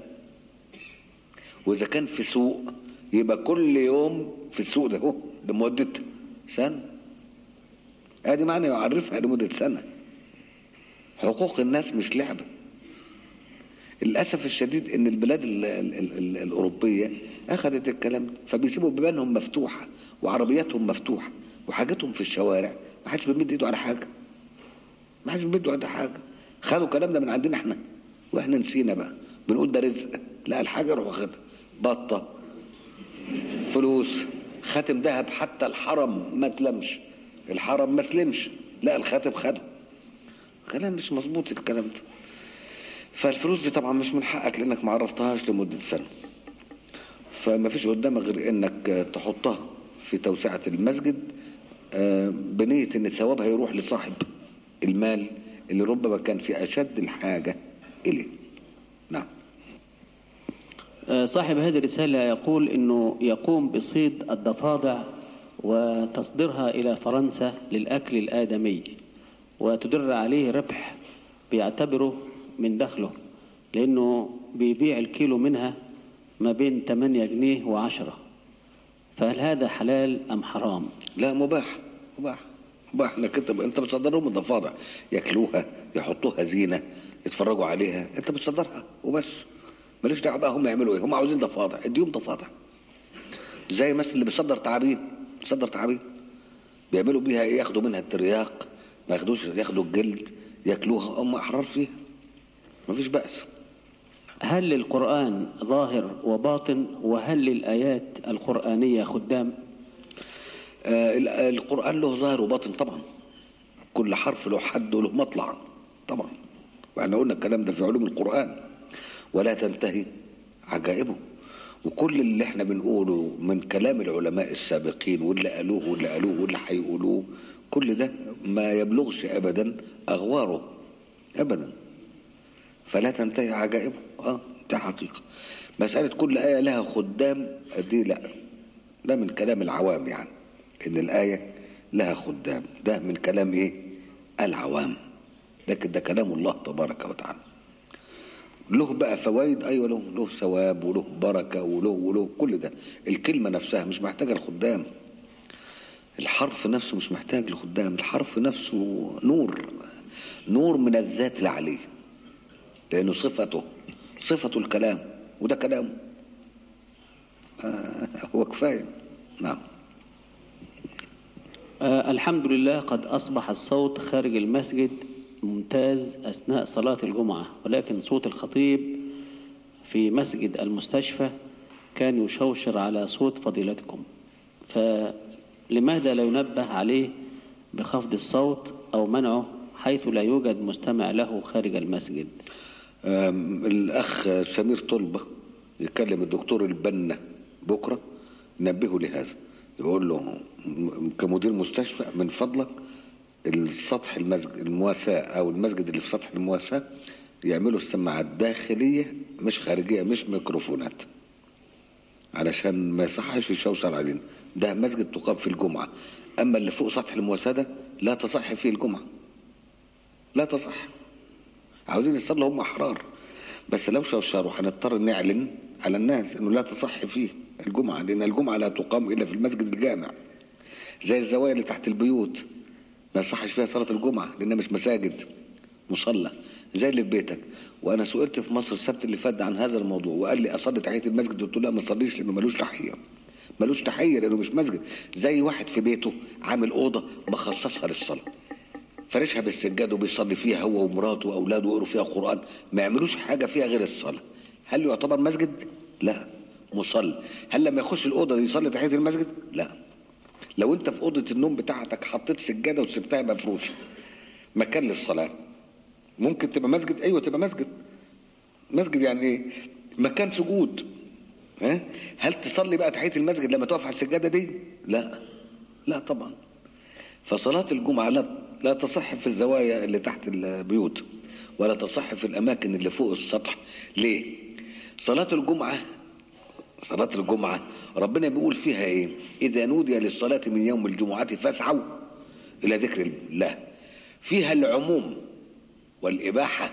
واذا كان في سوق يبقى كل يوم في السوق ده هو لمده سنه ادي معنى يعرفها لمده سنه حقوق الناس مش لعبه للاسف الشديد ان البلاد ال ال ال ال الاوروبيه اخذت الكلام ده فبيسيبوا بيبانهم مفتوحه وعربياتهم مفتوحه وحاجتهم في الشوارع ما حدش بيمد ايده على حاجه ما حدش بيمد على حاجه خدوا الكلام ده من عندنا احنا واحنا نسينا بقى بنقول ده رزق لا الحاجه روح واخدها بطه فلوس خاتم ذهب حتى الحرم ما تلمش الحرم ما سلمش لا الخاتم خده كلام مش مظبوط الكلام ده فالفلوس دي طبعا مش من حقك لانك ما عرفتهاش لمده سنه فما فيش قدامك غير انك تحطها في توسعه المسجد آه، بنيه ان ثوابها يروح لصاحب المال اللي ربما كان في اشد الحاجه اليه نعم آه، صاحب هذه الرسالة يقول أنه يقوم بصيد الضفادع وتصديرها إلى فرنسا للأكل الآدمي وتدر عليه ربح بيعتبره من دخله لأنه بيبيع الكيلو منها ما بين 8 جنيه و10 فهل هذا حلال أم حرام؟ لا مباح مباح مباح انك انت انت بتصدرهم الضفادع ياكلوها يحطوها زينه يتفرجوا عليها انت بتصدرها وبس ماليش دعوه بقى هم يعملوا ايه هم عاوزين ضفادع اديهم ضفادع زي مثلا اللي بيصدر تعابين بيصدر تعابين بيعملوا بيها ايه ياخدوا منها الترياق ما ياخدوش ياخدوا الجلد ياكلوها هم احرار فيها مفيش بأس هل للقرآن ظاهر وباطن وهل للآيات القرآنية خدام؟ آه ال- القرآن له ظاهر وباطن طبعا كل حرف له حد وله مطلع طبعا واحنا قلنا الكلام ده في علوم القرآن ولا تنتهي عجائبه وكل اللي احنا بنقوله من كلام العلماء السابقين واللي قالوه واللي قالوه واللي هيقولوه كل ده ما يبلغش ابدا اغواره ابدا فلا تنتهي عجائبه اه ده حقيقه مساله كل ايه لها خدام دي لا ده من كلام العوام يعني ان الايه لها خدام ده من كلام ايه العوام لكن ده كلام الله تبارك وتعالى له بقى فوائد ايوه له له ثواب وله بركه وله وله كل ده الكلمه نفسها مش محتاجه الخدام الحرف نفسه مش محتاج لخدام الحرف نفسه نور نور من الذات العلي لانه صفته صفته الكلام وده كلامه آه هو كفايه نعم آه الحمد لله قد أصبح الصوت خارج المسجد ممتاز أثناء صلاة الجمعة ولكن صوت الخطيب في مسجد المستشفى كان يشوشر على صوت فضيلتكم فلماذا لا ينبه عليه بخفض الصوت أو منعه حيث لا يوجد مستمع له خارج المسجد آم، الأخ سمير طلبة يكلم الدكتور البنا بكرة نبهه لهذا يقول له م- كمدير مستشفى من فضلك السطح المسجد المواساة أو المسجد اللي في سطح المواساة يعملوا السماعات داخلية مش خارجية مش ميكروفونات علشان ما يصحش يشوشر علينا ده مسجد تقام في الجمعة أما اللي فوق سطح المواساة ده لا تصح فيه الجمعة لا تصح عاوزين يصلوا هم احرار بس لو شوشروا هنضطر نعلن على الناس انه لا تصح فيه الجمعه لان الجمعه لا تقام الا في المسجد الجامع زي الزوايا اللي تحت البيوت ما يصحش فيها صلاه الجمعه لانها مش مساجد مصلى زي اللي في بيتك وانا سئلت في مصر السبت اللي فات ده عن هذا الموضوع وقال لي اصلي تحيه المسجد قلت له لا ما تصليش لانه ملوش تحيه ملوش تحيه لانه مش مسجد زي واحد في بيته عامل اوضه مخصصها للصلاه فرشها بالسجاد وبيصلي فيها هو ومراته واولاده ويقروا فيها قران ما يعملوش حاجه فيها غير الصلاه هل يعتبر مسجد لا مصلي هل لما يخش الاوضه دي يصلي تحيه المسجد لا لو انت في اوضه النوم بتاعتك حطيت سجاده وسبتها مفروشه مكان للصلاه ممكن تبقى مسجد ايوه تبقى مسجد مسجد يعني ايه مكان سجود ها هل تصلي بقى تحيه المسجد لما تقف على السجاده دي لا لا طبعا فصلاه الجمعه لا لا تصح في الزوايا اللي تحت البيوت ولا تصح في الاماكن اللي فوق السطح ليه صلاه الجمعه صلاه الجمعه ربنا بيقول فيها ايه اذا نودي للصلاه من يوم الجمعه فاسعوا الى ذكر الله فيها العموم والاباحه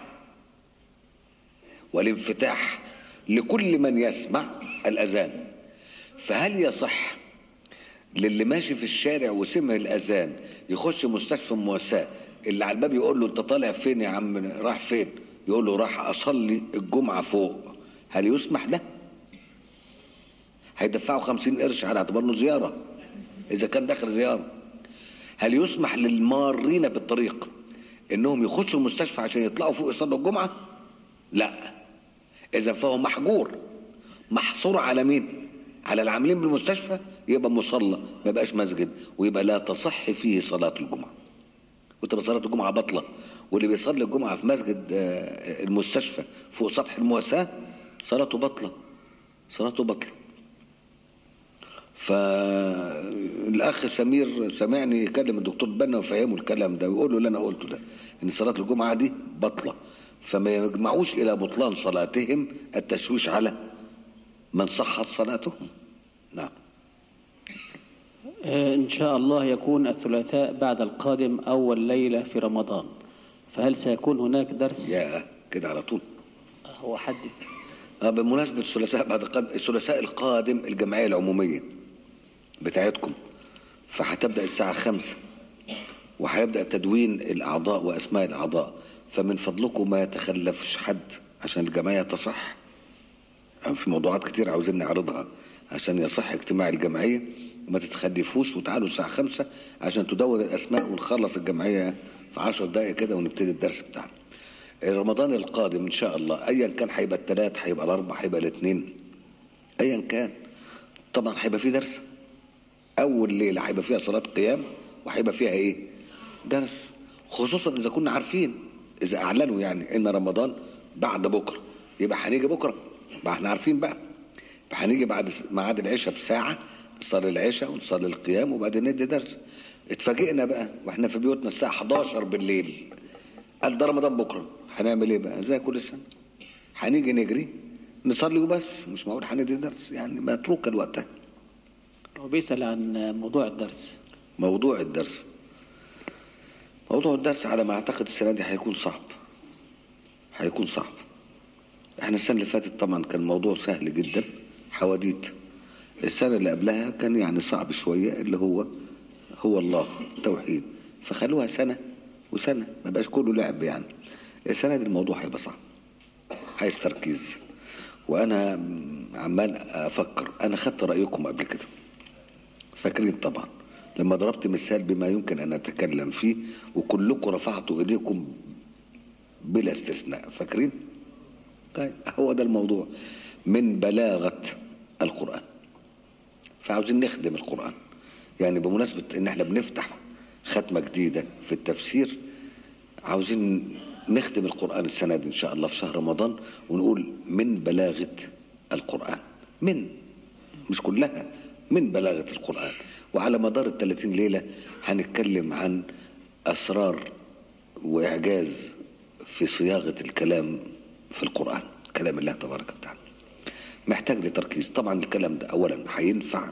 والانفتاح لكل من يسمع الاذان فهل يصح للي ماشي في الشارع وسمع الاذان يخش مستشفى مواساه اللي على الباب يقول له انت طالع فين يا عم راح فين يقول له راح اصلي الجمعه فوق هل يسمح له هيدفعوا خمسين قرش على اعتبار انه زياره اذا كان داخل زياره هل يسمح للمارين بالطريق انهم يخشوا المستشفى عشان يطلعوا فوق يصلوا الجمعه لا اذا فهو محجور محصور على مين على العاملين بالمستشفى يبقى مصلى ما يبقاش مسجد ويبقى لا تصح فيه صلاه الجمعه وتبقى صلاه الجمعه بطله واللي بيصلي الجمعه في مسجد آه، المستشفى فوق سطح المواساه صلاته بطله صلاته بطله فالاخ سمير سمعني يكلم الدكتور بنا وفهمه الكلام ده ويقول له اللي انا قلته ده ان صلاه الجمعه دي بطله فما يجمعوش الى بطلان صلاتهم التشويش على من صحت صلاتهم نعم آه، إن شاء الله يكون الثلاثاء بعد القادم أول ليلة في رمضان فهل سيكون هناك درس؟ يا كده على طول هو حدد آه بمناسبة الثلاثاء بعد القادم الثلاثاء القادم الجمعية العمومية بتاعتكم فهتبدأ الساعة خمسة وهيبدأ تدوين الأعضاء وأسماء الأعضاء فمن فضلكم ما يتخلفش حد عشان الجمعية تصح في موضوعات كتير عاوزين نعرضها عشان يصح اجتماع الجمعية وما تتخلفوش وتعالوا الساعة خمسة عشان تدون الأسماء ونخلص الجمعية في عشر دقايق كده ونبتدي الدرس بتاعنا رمضان القادم إن شاء الله أيا كان هيبقى الثلاث هيبقى الأربع هيبقى الاثنين أيا كان طبعا هيبقى في درس أول ليلة هيبقى فيها صلاة قيام وهيبقى فيها إيه؟ درس خصوصا إذا كنا عارفين إذا أعلنوا يعني إن رمضان بعد بكرة يبقى هنيجي بكرة ما احنا عارفين بقى فهنيجي بعد ميعاد العشاء بساعة نصلي العشاء ونصلي القيام وبعدين ندي درس اتفاجئنا بقى واحنا في بيوتنا الساعة 11 بالليل قال ده رمضان بكرة هنعمل ايه بقى زي كل سنة هنيجي نجري نصلي وبس مش معقول هندي درس يعني متروكة الوقت هو بيسأل عن موضوع الدرس موضوع الدرس موضوع الدرس على ما اعتقد السنة دي هيكون صعب هيكون صعب احنا السنة اللي فاتت طبعا كان الموضوع سهل جدا حواديت السنة اللي قبلها كان يعني صعب شوية اللي هو هو الله توحيد فخلوها سنة وسنة ما بقاش كله لعب يعني السنة دي الموضوع هيبقى صعب عايز تركيز وانا عمال افكر انا خدت رأيكم قبل كده فاكرين طبعا لما ضربت مثال بما يمكن ان اتكلم فيه وكلكم رفعتوا ايديكم بلا استثناء فاكرين طيب هو ده الموضوع من بلاغة القرآن فعاوزين نخدم القرآن يعني بمناسبة ان احنا بنفتح ختمة جديدة في التفسير عاوزين نختم القرآن السنة دي ان شاء الله في شهر رمضان ونقول من بلاغة القرآن من مش كلها من بلاغة القرآن وعلى مدار الثلاثين ليلة هنتكلم عن أسرار وإعجاز في صياغة الكلام في القرآن كلام الله تبارك وتعالى محتاج لتركيز طبعا الكلام ده أولا هينفع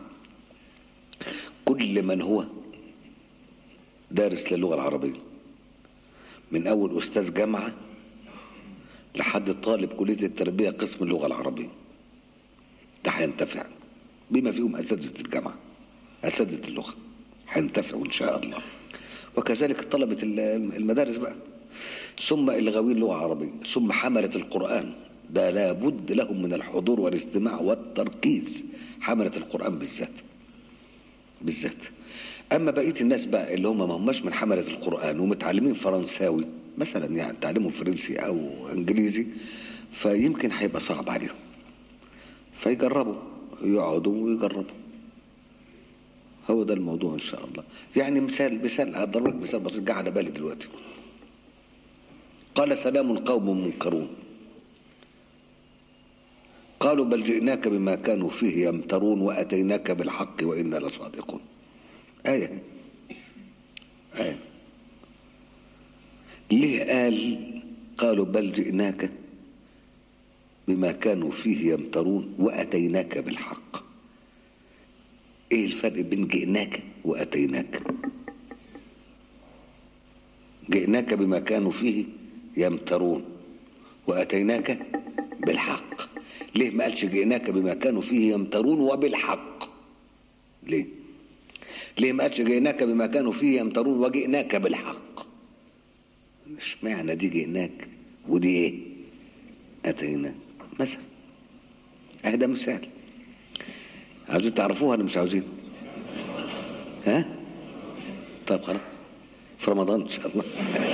كل من هو دارس للغة العربية من أول أستاذ جامعة لحد طالب كلية التربية قسم اللغة العربية ده هينتفع بما فيهم أساتذة الجامعة أساتذة اللغة هينتفعوا إن شاء الله وكذلك طلبة المدارس بقى ثم الغاوين لغة عربية ثم حملة القرآن ده لابد لهم من الحضور والاستماع والتركيز حملة القرآن بالذات بالذات أما بقية الناس بقى اللي هم ما هماش من حملة القرآن ومتعلمين فرنساوي مثلا يعني تعلموا فرنسي أو إنجليزي فيمكن هيبقى صعب عليهم فيجربوا يقعدوا ويجربوا هو ده الموضوع ان شاء الله يعني مثال مثال هضرب لك مثال بسيط جه على بالي دلوقتي قال سلام قوم منكرون قالوا بل جئناك بما كانوا فيه يمترون وأتيناك بالحق وإنا لصادقون آية آية ليه قال قالوا بل جئناك بما كانوا فيه يمترون وأتيناك بالحق ايه الفرق بين جئناك وأتيناك جئناك بما كانوا فيه يمترون وأتيناك بالحق ليه ما قالش جئناك بما كانوا فيه يمترون وبالحق ليه ليه ما قالش جئناك بما كانوا فيه يمترون وجئناك بالحق مش معنى دي جئناك ودي ايه اتيناك مثلا اهدى مثال عاوزين تعرفوها ولا مش عاوزين ها طيب خلاص في رمضان ان شاء الله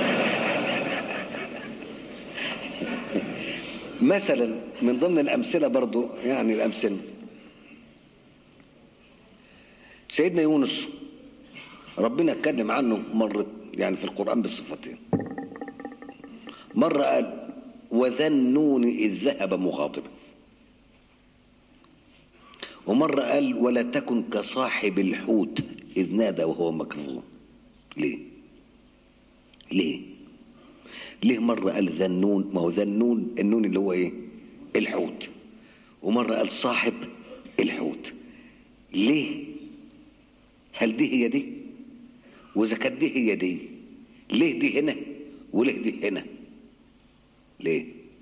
مثلا من ضمن الامثله برضو يعني الامثله سيدنا يونس ربنا اتكلم عنه مرة يعني في القرآن بالصفتين مرة قال وذنون إذ ذهب مغاضبا ومرة قال ولا تكن كصاحب الحوت إذ نادى وهو مكظوم ليه ليه ليه مرة قال ذنون ما هو ذنون النون اللي هو ايه الحوت ومرة قال صاحب الحوت ليه هل دي هي دي واذا كانت دي هي دي ليه دي هنا وليه دي هنا ليه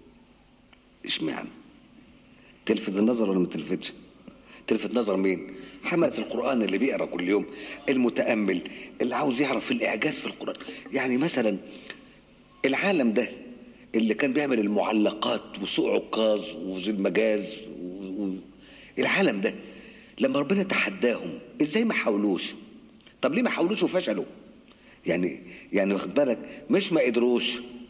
اشمعنى تلفت النظر ولا ما تلفتش تلفت نظر مين حملة القرآن اللي بيقرأ كل يوم المتأمل اللي عاوز يعرف الإعجاز في القرآن يعني مثلا العالم ده اللي كان بيعمل المعلقات وسوق عكاظ وذي المجاز و... و... العالم ده لما ربنا تحداهم ازاي ما حاولوش طب ليه ما حاولوش وفشلوا يعني يعني واخد بالك مش ما قدروش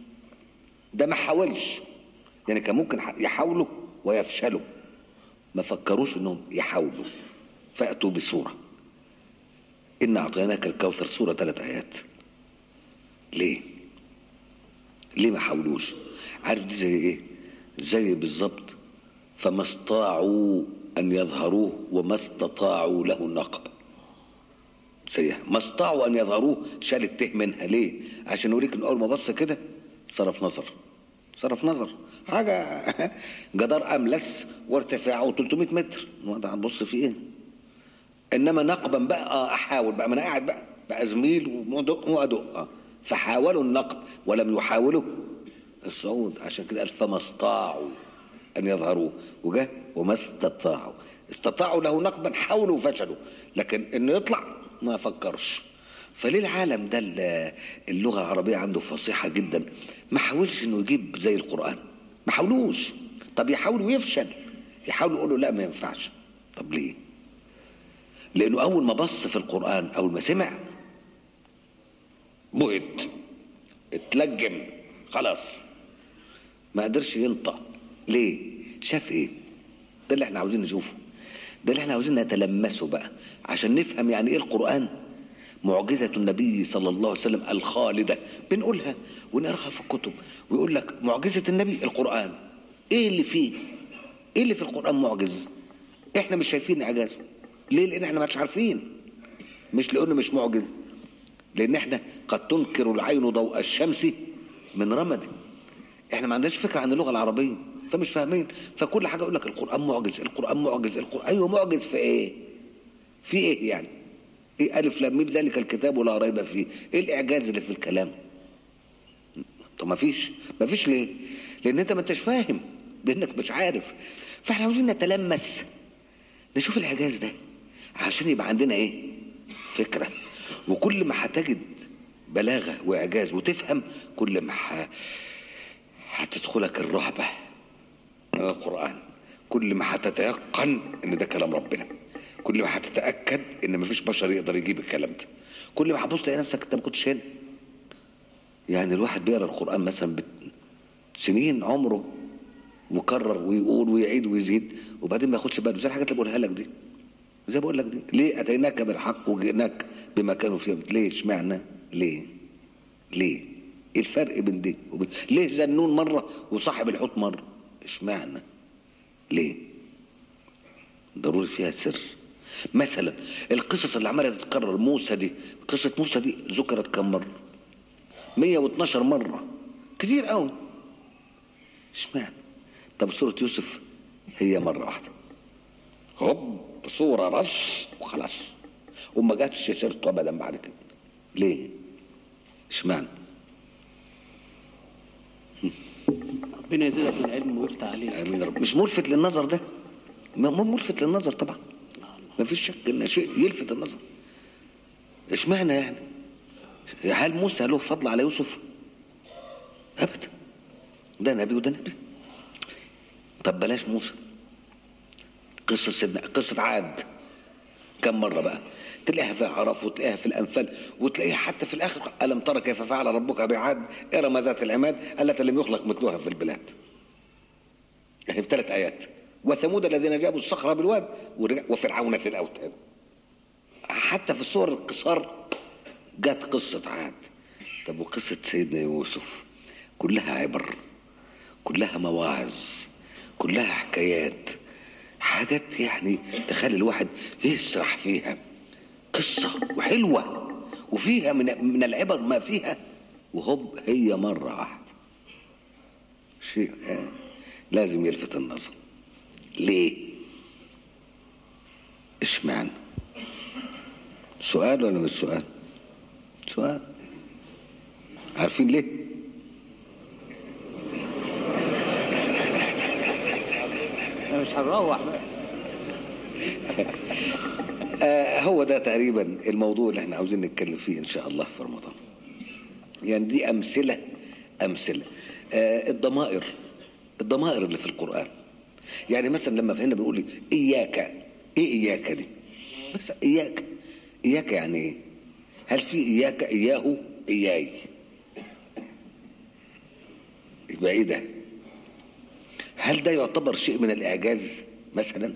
ده ما حاولش يعني كان ممكن يحاولوا ويفشلوا ما فكروش انهم يحاولوا فاتوا بسوره ان اعطيناك الكوثر سوره ثلاث ايات ليه ليه ما حاولوش عارف دي زي ايه زي بالظبط فما استطاعوا ان يظهروه وما استطاعوا له نقب زيها ما استطاعوا ان يظهروه شال الته منها ليه عشان يوريك ان اول ما بص كده صرف نظر صرف نظر حاجة جدار أملس وارتفاعه 300 متر ده هنبص فيه ايه انما نقبا بقى اه احاول بقى ما انا قاعد بقى بقى زميل وادق وادق اه فحاولوا النقب ولم يحاولوا الصعود عشان كده قال فما استطاعوا ان يظهروه وجه وما استطاعوا استطاعوا له نقبا حاولوا وفشلوا لكن انه يطلع ما فكرش فليه العالم ده اللغه العربيه عنده فصيحه جدا ما حاولش انه يجيب زي القران ما حاولوش طب يحاول ويفشل يحاولوا يقولوا لا ما ينفعش طب ليه لانه اول ما بص في القران اول ما سمع بهت اتلجم خلاص ما قدرش ينطق ليه شاف ايه ده اللي احنا عاوزين نشوفه ده اللي احنا عاوزين نتلمسه بقى عشان نفهم يعني ايه القرآن معجزة النبي صلى الله عليه وسلم الخالدة بنقولها ونقراها في الكتب ويقول لك معجزة النبي القرآن ايه اللي فيه ايه اللي في القرآن معجز احنا مش شايفين اعجازه ليه لان احنا مش عارفين مش لانه مش معجز لان احنا قد تنكر العين ضوء الشمس من رمد احنا ما عندناش فكره عن اللغه العربيه فمش فاهمين فكل حاجه يقول لك القران معجز القران معجز القران ايوه معجز في ايه في ايه يعني ايه الف لام ميم ذلك الكتاب ولا ريب فيه ايه الاعجاز اللي في الكلام طب ما فيش ما فيش ليه لان انت ما انتش فاهم لانك مش عارف فاحنا عاوزين نتلمس نشوف الاعجاز ده عشان يبقى عندنا ايه فكره وكل ما هتجد بلاغه واعجاز وتفهم كل ما ح... هتدخلك الرهبه من القران كل ما هتتيقن ان ده كلام ربنا كل ما هتتاكد ان مفيش بشر يقدر يجيب الكلام ده كل ما هتبص تلاقي نفسك انت ما كنتش هنا يعني الواحد بيقرا القران مثلا بت... سنين عمره مكرر ويقول ويعيد ويزيد وبعدين ما ياخدش باله زي الحاجات اللي بقولها لك دي زي بقول لك دي ليه اتيناك بالحق وجئناك بما كانوا فيه ليه اشمعنى ليه ليه ايه الفرق بين دي وبين ليه زنون مره وصاحب الحوت مره اشمعنى ليه ضروري فيها سر مثلا القصص اللي عماله تتكرر موسى دي قصه موسى دي ذكرت كم مره 112 مره كتير قوي اشمعنى طب سوره يوسف هي مره واحده هوب صوره بس وخلاص وما جاتش سيرته ابدا بعد كده ليه اشمعنى ربنا يزيدك من علم ويفتح عليك امين يا رب مش ملفت للنظر ده ما مو ملفت للنظر طبعا ما فيش شك ان شيء يلفت النظر اشمعنى يعني هل موسى له فضل على يوسف ابدا ده نبي وده نبي طب بلاش موسى قصة سيدنا قصة عاد كم مرة بقى تلاقيها في عرف وتلاقيها في الأنفال وتلاقيها حتى في الآخر ألم ترى كيف فعل ربك بعاد إرم ذات العماد التي لم يخلق مثلها في البلاد يعني في ثلاث آيات وثمود الذين جابوا الصخرة بالواد ورجع- وفرعون في الأوتاد حتى في الصور القصار جت قصة عاد طب وقصة سيدنا يوسف كلها عبر كلها مواعظ كلها حكايات حاجات يعني تخلي الواحد يسرح فيها قصة وحلوة وفيها من من العبر ما فيها وهوب هي مرة واحدة شيء آه، لازم يلفت النظر ليه اشمعنى سؤال ولا مش سؤال سؤال عارفين ليه انا مش هنروح بقى آه هو ده تقريبا الموضوع اللي احنا عاوزين نتكلم فيه ان شاء الله في رمضان يعني دي امثله امثله آه الضمائر الضمائر اللي في القران يعني مثلا لما فهمنا بنقول اياك ايه اياك دي بس اياك اياك يعني ايه هل في اياك اياه اياي يبقى ايه ده هل ده يعتبر شيء من الاعجاز مثلا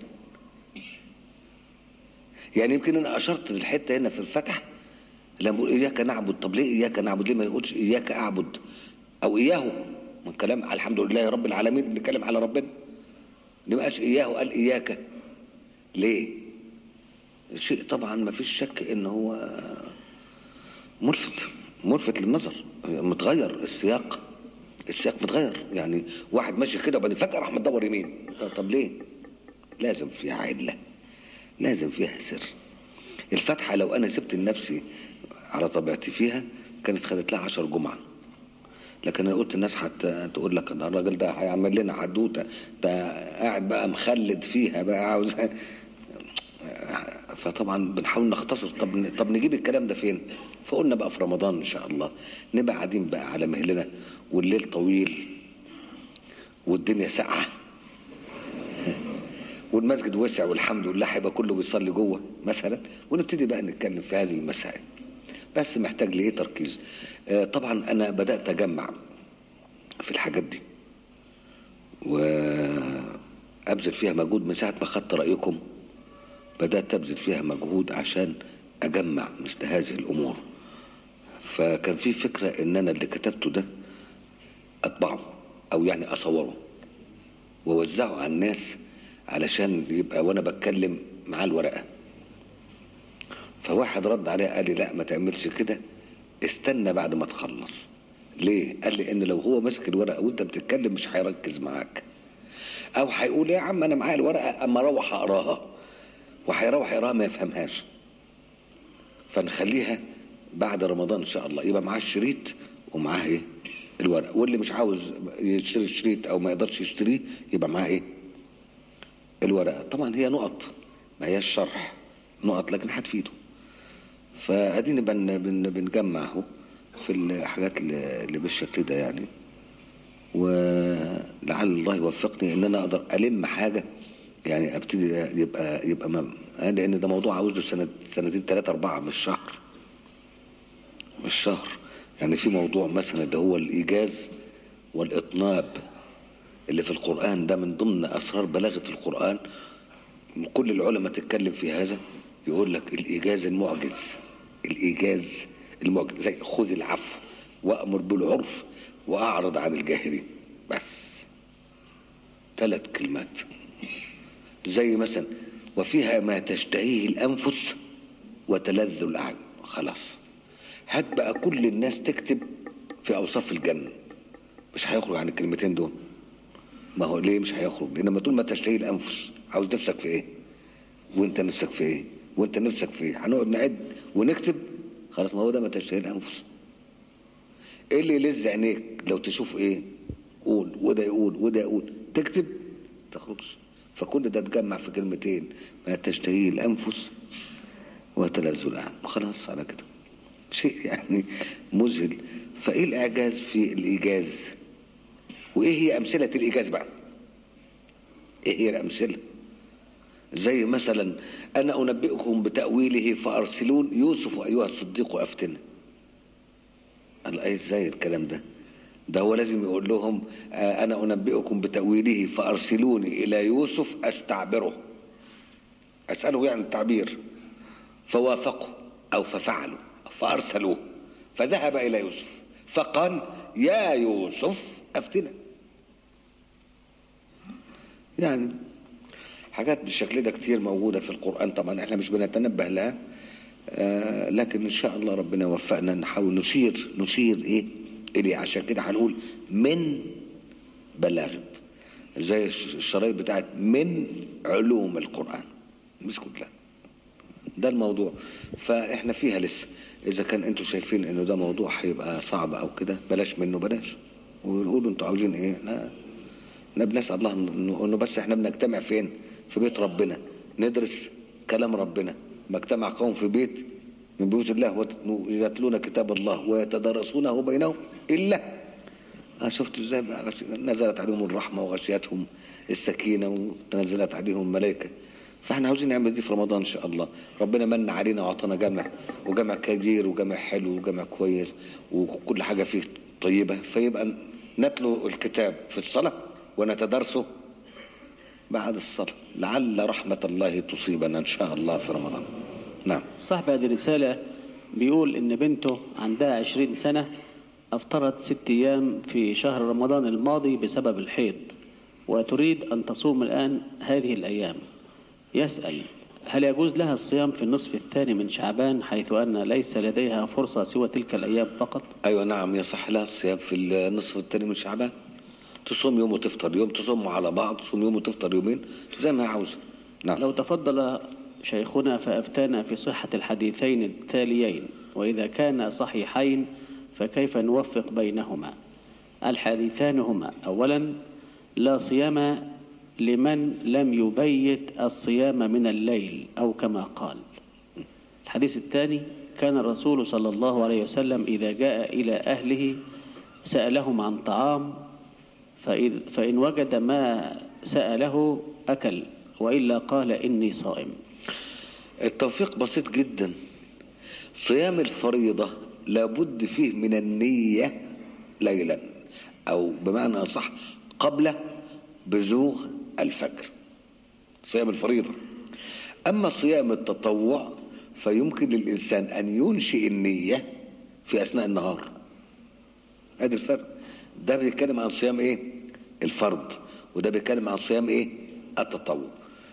يعني يمكن انا اشرت للحته هنا في الفتح لما بقول اياك نعبد طب ليه اياك نعبد ليه ما يقولش اياك اعبد او اياه من كلام الحمد لله رب العالمين بنتكلم على ربنا ليه ما قالش اياه قال اياك ليه شيء طبعا ما فيش شك ان هو ملفت ملفت للنظر متغير السياق السياق متغير يعني واحد ماشي كده وبعدين فجاه راح مدور يمين طب, طب ليه لازم فيها عله لازم فيها سر الفتحة لو أنا سبت لنفسي على طبيعتي فيها كانت خدت لها عشر جمعة لكن أنا قلت الناس حتى تقول لك أن الراجل ده هيعمل لنا حدوتة ده قاعد بقى مخلد فيها بقى عاوز فطبعا بنحاول نختصر طب طب نجيب الكلام ده فين؟ فقلنا بقى في رمضان ان شاء الله نبقى قاعدين بقى على مهلنا والليل طويل والدنيا ساقعه والمسجد وسع والحمد لله هيبقى كله بيصلي جوه مثلا ونبتدي بقى نتكلم في هذه المسائل بس محتاج لايه تركيز آه طبعا انا بدات اجمع في الحاجات دي وابذل فيها مجهود من ساعه ما خدت رايكم بدات ابذل فيها مجهود عشان اجمع مثل هذه الامور فكان في فكره ان انا اللي كتبته ده اطبعه او يعني اصوره ووزعه على الناس علشان يبقى وانا بتكلم مع الورقه فواحد رد عليا قال لي لا ما تعملش كده استنى بعد ما تخلص ليه قال لي ان لو هو ماسك الورقه وانت بتتكلم مش هيركز معاك او هيقول يا عم انا معايا الورقه اما اروح اقراها وهيروح يقراها ما يفهمهاش فنخليها بعد رمضان ان شاء الله يبقى معاه الشريط ومعاه ايه الورق واللي مش عاوز يشتري الشريط او ما يقدرش يشتريه يبقى معاه ايه الورقه طبعا هي نقط ما هياش شرح نقط لكن هتفيده فادينا بن بن بنجمع اهو في الحاجات اللي اللي بالشكل ده يعني ولعل الله يوفقني ان انا اقدر الم حاجه يعني ابتدي يبقى يبقى ما لان ده موضوع عاوز له سنه سنتين ثلاثه اربعه مش شهر مش شهر يعني في موضوع مثلا اللي هو الايجاز والاطناب اللي في القران ده من ضمن اسرار بلاغه القران كل العلماء تتكلم في هذا يقول لك الايجاز المعجز الايجاز المعجز زي خذ العفو وامر بالعرف واعرض عن الجاهلين بس ثلاث كلمات زي مثلا وفيها ما تشتهيه الانفس وتلذ الاعين خلاص هات بقى كل الناس تكتب في اوصاف الجنه مش هيخرج عن الكلمتين دول ما هو ليه مش هيخرج لان لما تقول ما تشتهي الانفس عاوز نفسك في ايه وانت نفسك في ايه وانت نفسك في ايه هنقعد نعد ونكتب خلاص ما هو ده ما تشتهي الانفس ايه اللي يلز عينيك لو تشوف ايه قول وده يقول وده يقول تكتب تخرجش فكل ده اتجمع في كلمتين ما تشتهيه الانفس وتلذ الاعين خلاص على كده شيء يعني مذهل فايه الاعجاز في الايجاز وايه هي امثله الايجاز بقى ايه هي الامثله زي مثلا انا انبئكم بتاويله فارسلون يوسف ايها الصديق افتنا قال ايه ازاي الكلام ده ده هو لازم يقول لهم آه انا انبئكم بتاويله فارسلوني الى يوسف استعبره اساله يعني التعبير فوافقوا او ففعلوا فارسلوه فذهب الى يوسف فقال يا يوسف افتنا يعني حاجات بالشكل ده كتير موجودة في القرآن طبعا احنا مش بنتنبه لها آه لكن ان شاء الله ربنا وفقنا نحاول نشير نشير ايه اليه عشان كده هنقول من بلاغة زي الشرايط بتاعت من علوم القرآن مش كلها ده الموضوع فاحنا فيها لسه اذا كان انتوا شايفين انه ده موضوع هيبقى صعب او كده بلاش منه بلاش ونقولوا انتوا عاوزين ايه احنا احنا بنسال الله انه إنه بس احنا بنجتمع فين في بيت ربنا ندرس كلام ربنا ما اجتمع قوم في بيت من بيوت الله ويتلون كتاب الله ويتدارسونه بينهم الا أنا شفت ازاي بقى نزلت عليهم الرحمه وغشيتهم السكينه ونزلت عليهم ملائكه فاحنا عاوزين نعمل دي في رمضان ان شاء الله ربنا من علينا واعطانا جمع وجمع كبير وجمع حلو وجمع كويس وكل حاجه فيه طيبه فيبقى نتلو الكتاب في الصلاه ونتدرسه بعد الصلاه لعل رحمه الله تصيبنا ان شاء الله في رمضان نعم صاحب هذه الرسالة بيقول إن بنته عندها عشرين سنة أفطرت ست أيام في شهر رمضان الماضي بسبب الحيض وتريد أن تصوم الآن هذه الأيام يسأل هل يجوز لها الصيام في النصف الثاني من شعبان حيث أن ليس لديها فرصة سوى تلك الأيام فقط ايوه نعم يصح لها الصيام في النصف الثاني من شعبان تصوم يوم وتفطر يوم تصوم على بعض تصوم يوم وتفطر يومين زي ما هي عاوزه نعم لو تفضل شيخنا فأفتانا في صحة الحديثين التاليين وإذا كانا صحيحين فكيف نوفق بينهما الحديثان هما أولا لا صيام لمن لم يبيت الصيام من الليل أو كما قال الحديث الثاني كان الرسول صلى الله عليه وسلم إذا جاء إلى أهله سألهم عن طعام فإذ فإن وجد ما سأله أكل وإلا قال إني صائم التوفيق بسيط جدا صيام الفريضة لابد فيه من النية ليلا أو بمعنى أصح قبل بزوغ الفجر صيام الفريضة أما صيام التطوع فيمكن للإنسان أن ينشئ النية في أثناء النهار ادي الفرق ده بيتكلم عن صيام ايه الفرض وده بيتكلم عن صيام ايه التطوع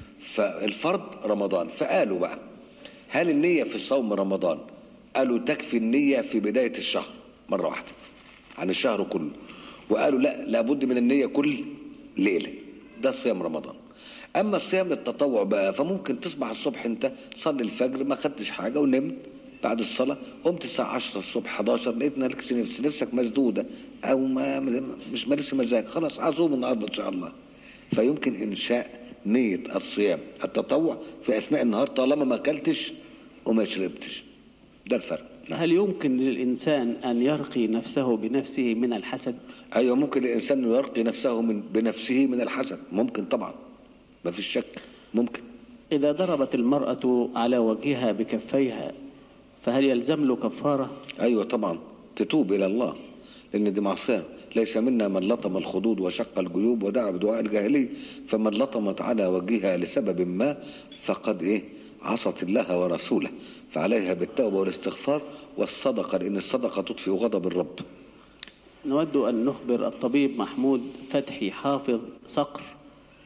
فالفرض رمضان فقالوا بقى هل النية في صوم رمضان قالوا تكفي النية في بداية الشهر مرة واحدة عن الشهر كله وقالوا لا لابد من النية كل ليلة ده صيام رمضان اما الصيام التطوع بقى فممكن تصبح الصبح انت تصلي الفجر ما خدتش حاجة ونمت بعد الصلاة قمت الساعة 10 الصبح 11 لقيت نفسك نفس نفسك مسدودة أو ما مش مالكش مزاج خلاص عزوم النهاردة إن شاء الله فيمكن إنشاء نية الصيام التطوع في أثناء النهار طالما ما أكلتش وما شربتش ده الفرق نعم. هل يمكن للإنسان أن يرقي نفسه بنفسه من الحسد أيوة ممكن الإنسان يرقي نفسه من بنفسه من الحسد ممكن طبعا ما فيش شك ممكن إذا ضربت المرأة على وجهها بكفيها فهل يلزم له كفارة أيوة طبعا تتوب إلى الله لأن دي معصية ليس منا من لطم الخدود وشق الجيوب ودعا بدعاء الجاهلية فمن لطمت على وجهها لسبب ما فقد إيه عصت الله ورسوله فعليها بالتوبة والاستغفار والصدقة لأن الصدقة تطفئ غضب الرب نود أن نخبر الطبيب محمود فتحي حافظ صقر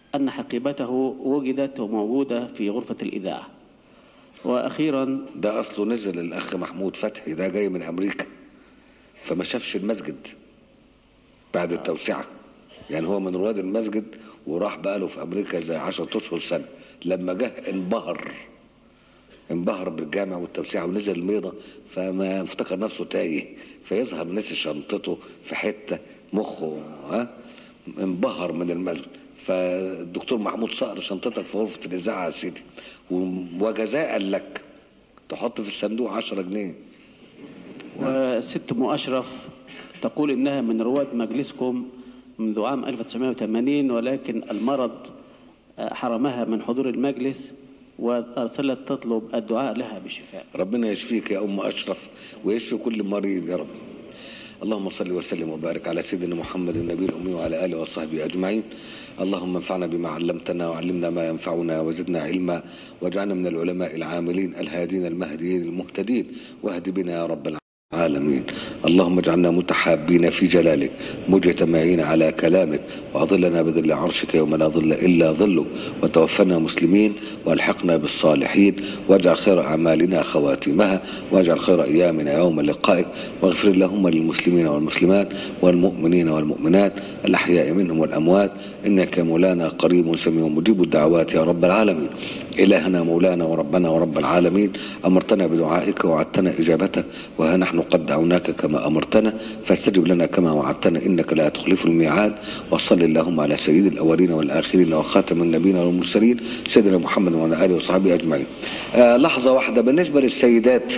أن حقيبته وجدت وموجودة في غرفة الإذاعة وأخيرا ده اصله نزل الاخ محمود فتحي ده جاي من امريكا فما شافش المسجد بعد التوسعه يعني هو من رواد المسجد وراح بقى له في امريكا زي 10 اشهر سنه لما جه انبهر انبهر بالجامع والتوسعه ونزل الميضه فما افتكر نفسه تايه فيظهر نسي شنطته في حته مخه ها انبهر من المسجد فالدكتور محمود صقر شنطتك في غرفه الاذاعه يا سيدي وجزاء لك تحط في الصندوق 10 جنيه وست أم أشرف تقول إنها من رواد مجلسكم منذ عام 1980 ولكن المرض حرمها من حضور المجلس وأرسلت تطلب الدعاء لها بشفاء ربنا يشفيك يا ام اشرف ويشفي كل مريض يا رب اللهم صل وسلم وبارك على سيدنا محمد النبي الامي وعلى اله وصحبه اجمعين اللهم انفعنا بما علمتنا وعلمنا ما ينفعنا وزدنا علما واجعلنا من العلماء العاملين الهادين المهديين المهتدين واهد بنا يا رب العالمين العالمين اللهم اجعلنا متحابين في جلالك مجتمعين على كلامك واظلنا بظل عرشك يوم لا ظل الا ظلك وتوفنا مسلمين والحقنا بالصالحين واجعل خير اعمالنا خواتمها واجعل خير ايامنا يوم لقائك واغفر اللهم للمسلمين والمسلمات والمؤمنين والمؤمنات الاحياء منهم والاموات انك مولانا قريب سميع مجيب الدعوات يا رب العالمين إلهنا مولانا وربنا ورب العالمين أمرتنا بدعائك ووعدتنا إجابتك وها نحن قد دعوناك كما أمرتنا فاستجب لنا كما وعدتنا إنك لا تخلف الميعاد وصل اللهم على سيد الأولين والآخرين وخاتم النبيين والمرسلين سيدنا محمد وعلى آله وصحبه أجمعين آه لحظة واحدة بالنسبة للسيدات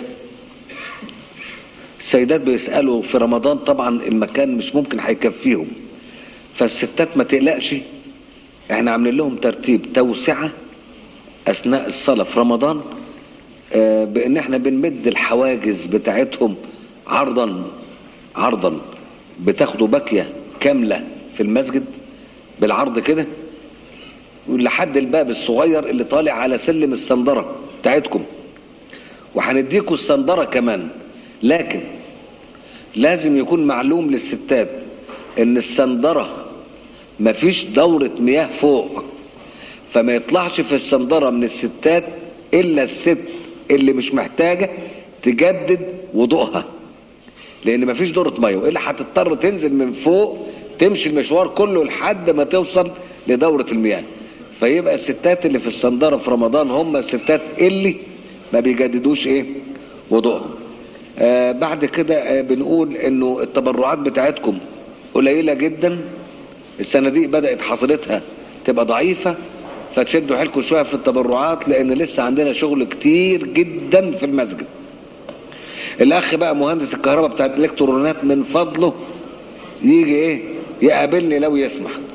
السيدات بيسألوا في رمضان طبعا المكان مش ممكن هيكفيهم فالستات ما تقلقش احنا عاملين لهم ترتيب توسعه اثناء الصلاه في رمضان آه، بان احنا بنمد الحواجز بتاعتهم عرضا عرضا بتاخدوا باكيه كامله في المسجد بالعرض كده لحد الباب الصغير اللي طالع على سلم السندره بتاعتكم وهنديكوا السندره كمان لكن لازم يكون معلوم للستات ان السندره مفيش دورة مياه فوق فما يطلعش في السندرة من الستات الا الست اللي مش محتاجة تجدد وضوءها لان مفيش دورة مية والا هتضطر تنزل من فوق تمشي المشوار كله لحد ما توصل لدورة المياه فيبقى الستات اللي في السندرة في رمضان هم الستات اللي ما بيجددوش ايه وضوءهم آه بعد كده آه بنقول انه التبرعات بتاعتكم قليلة جدا الصناديق بدأت حصيلتها تبقى ضعيفة فتشدوا حيلكم شوية في التبرعات لأن لسه عندنا شغل كتير جدا في المسجد الأخ بقى مهندس الكهرباء بتاع الإلكترونات من فضله يجي إيه يقابلني لو يسمح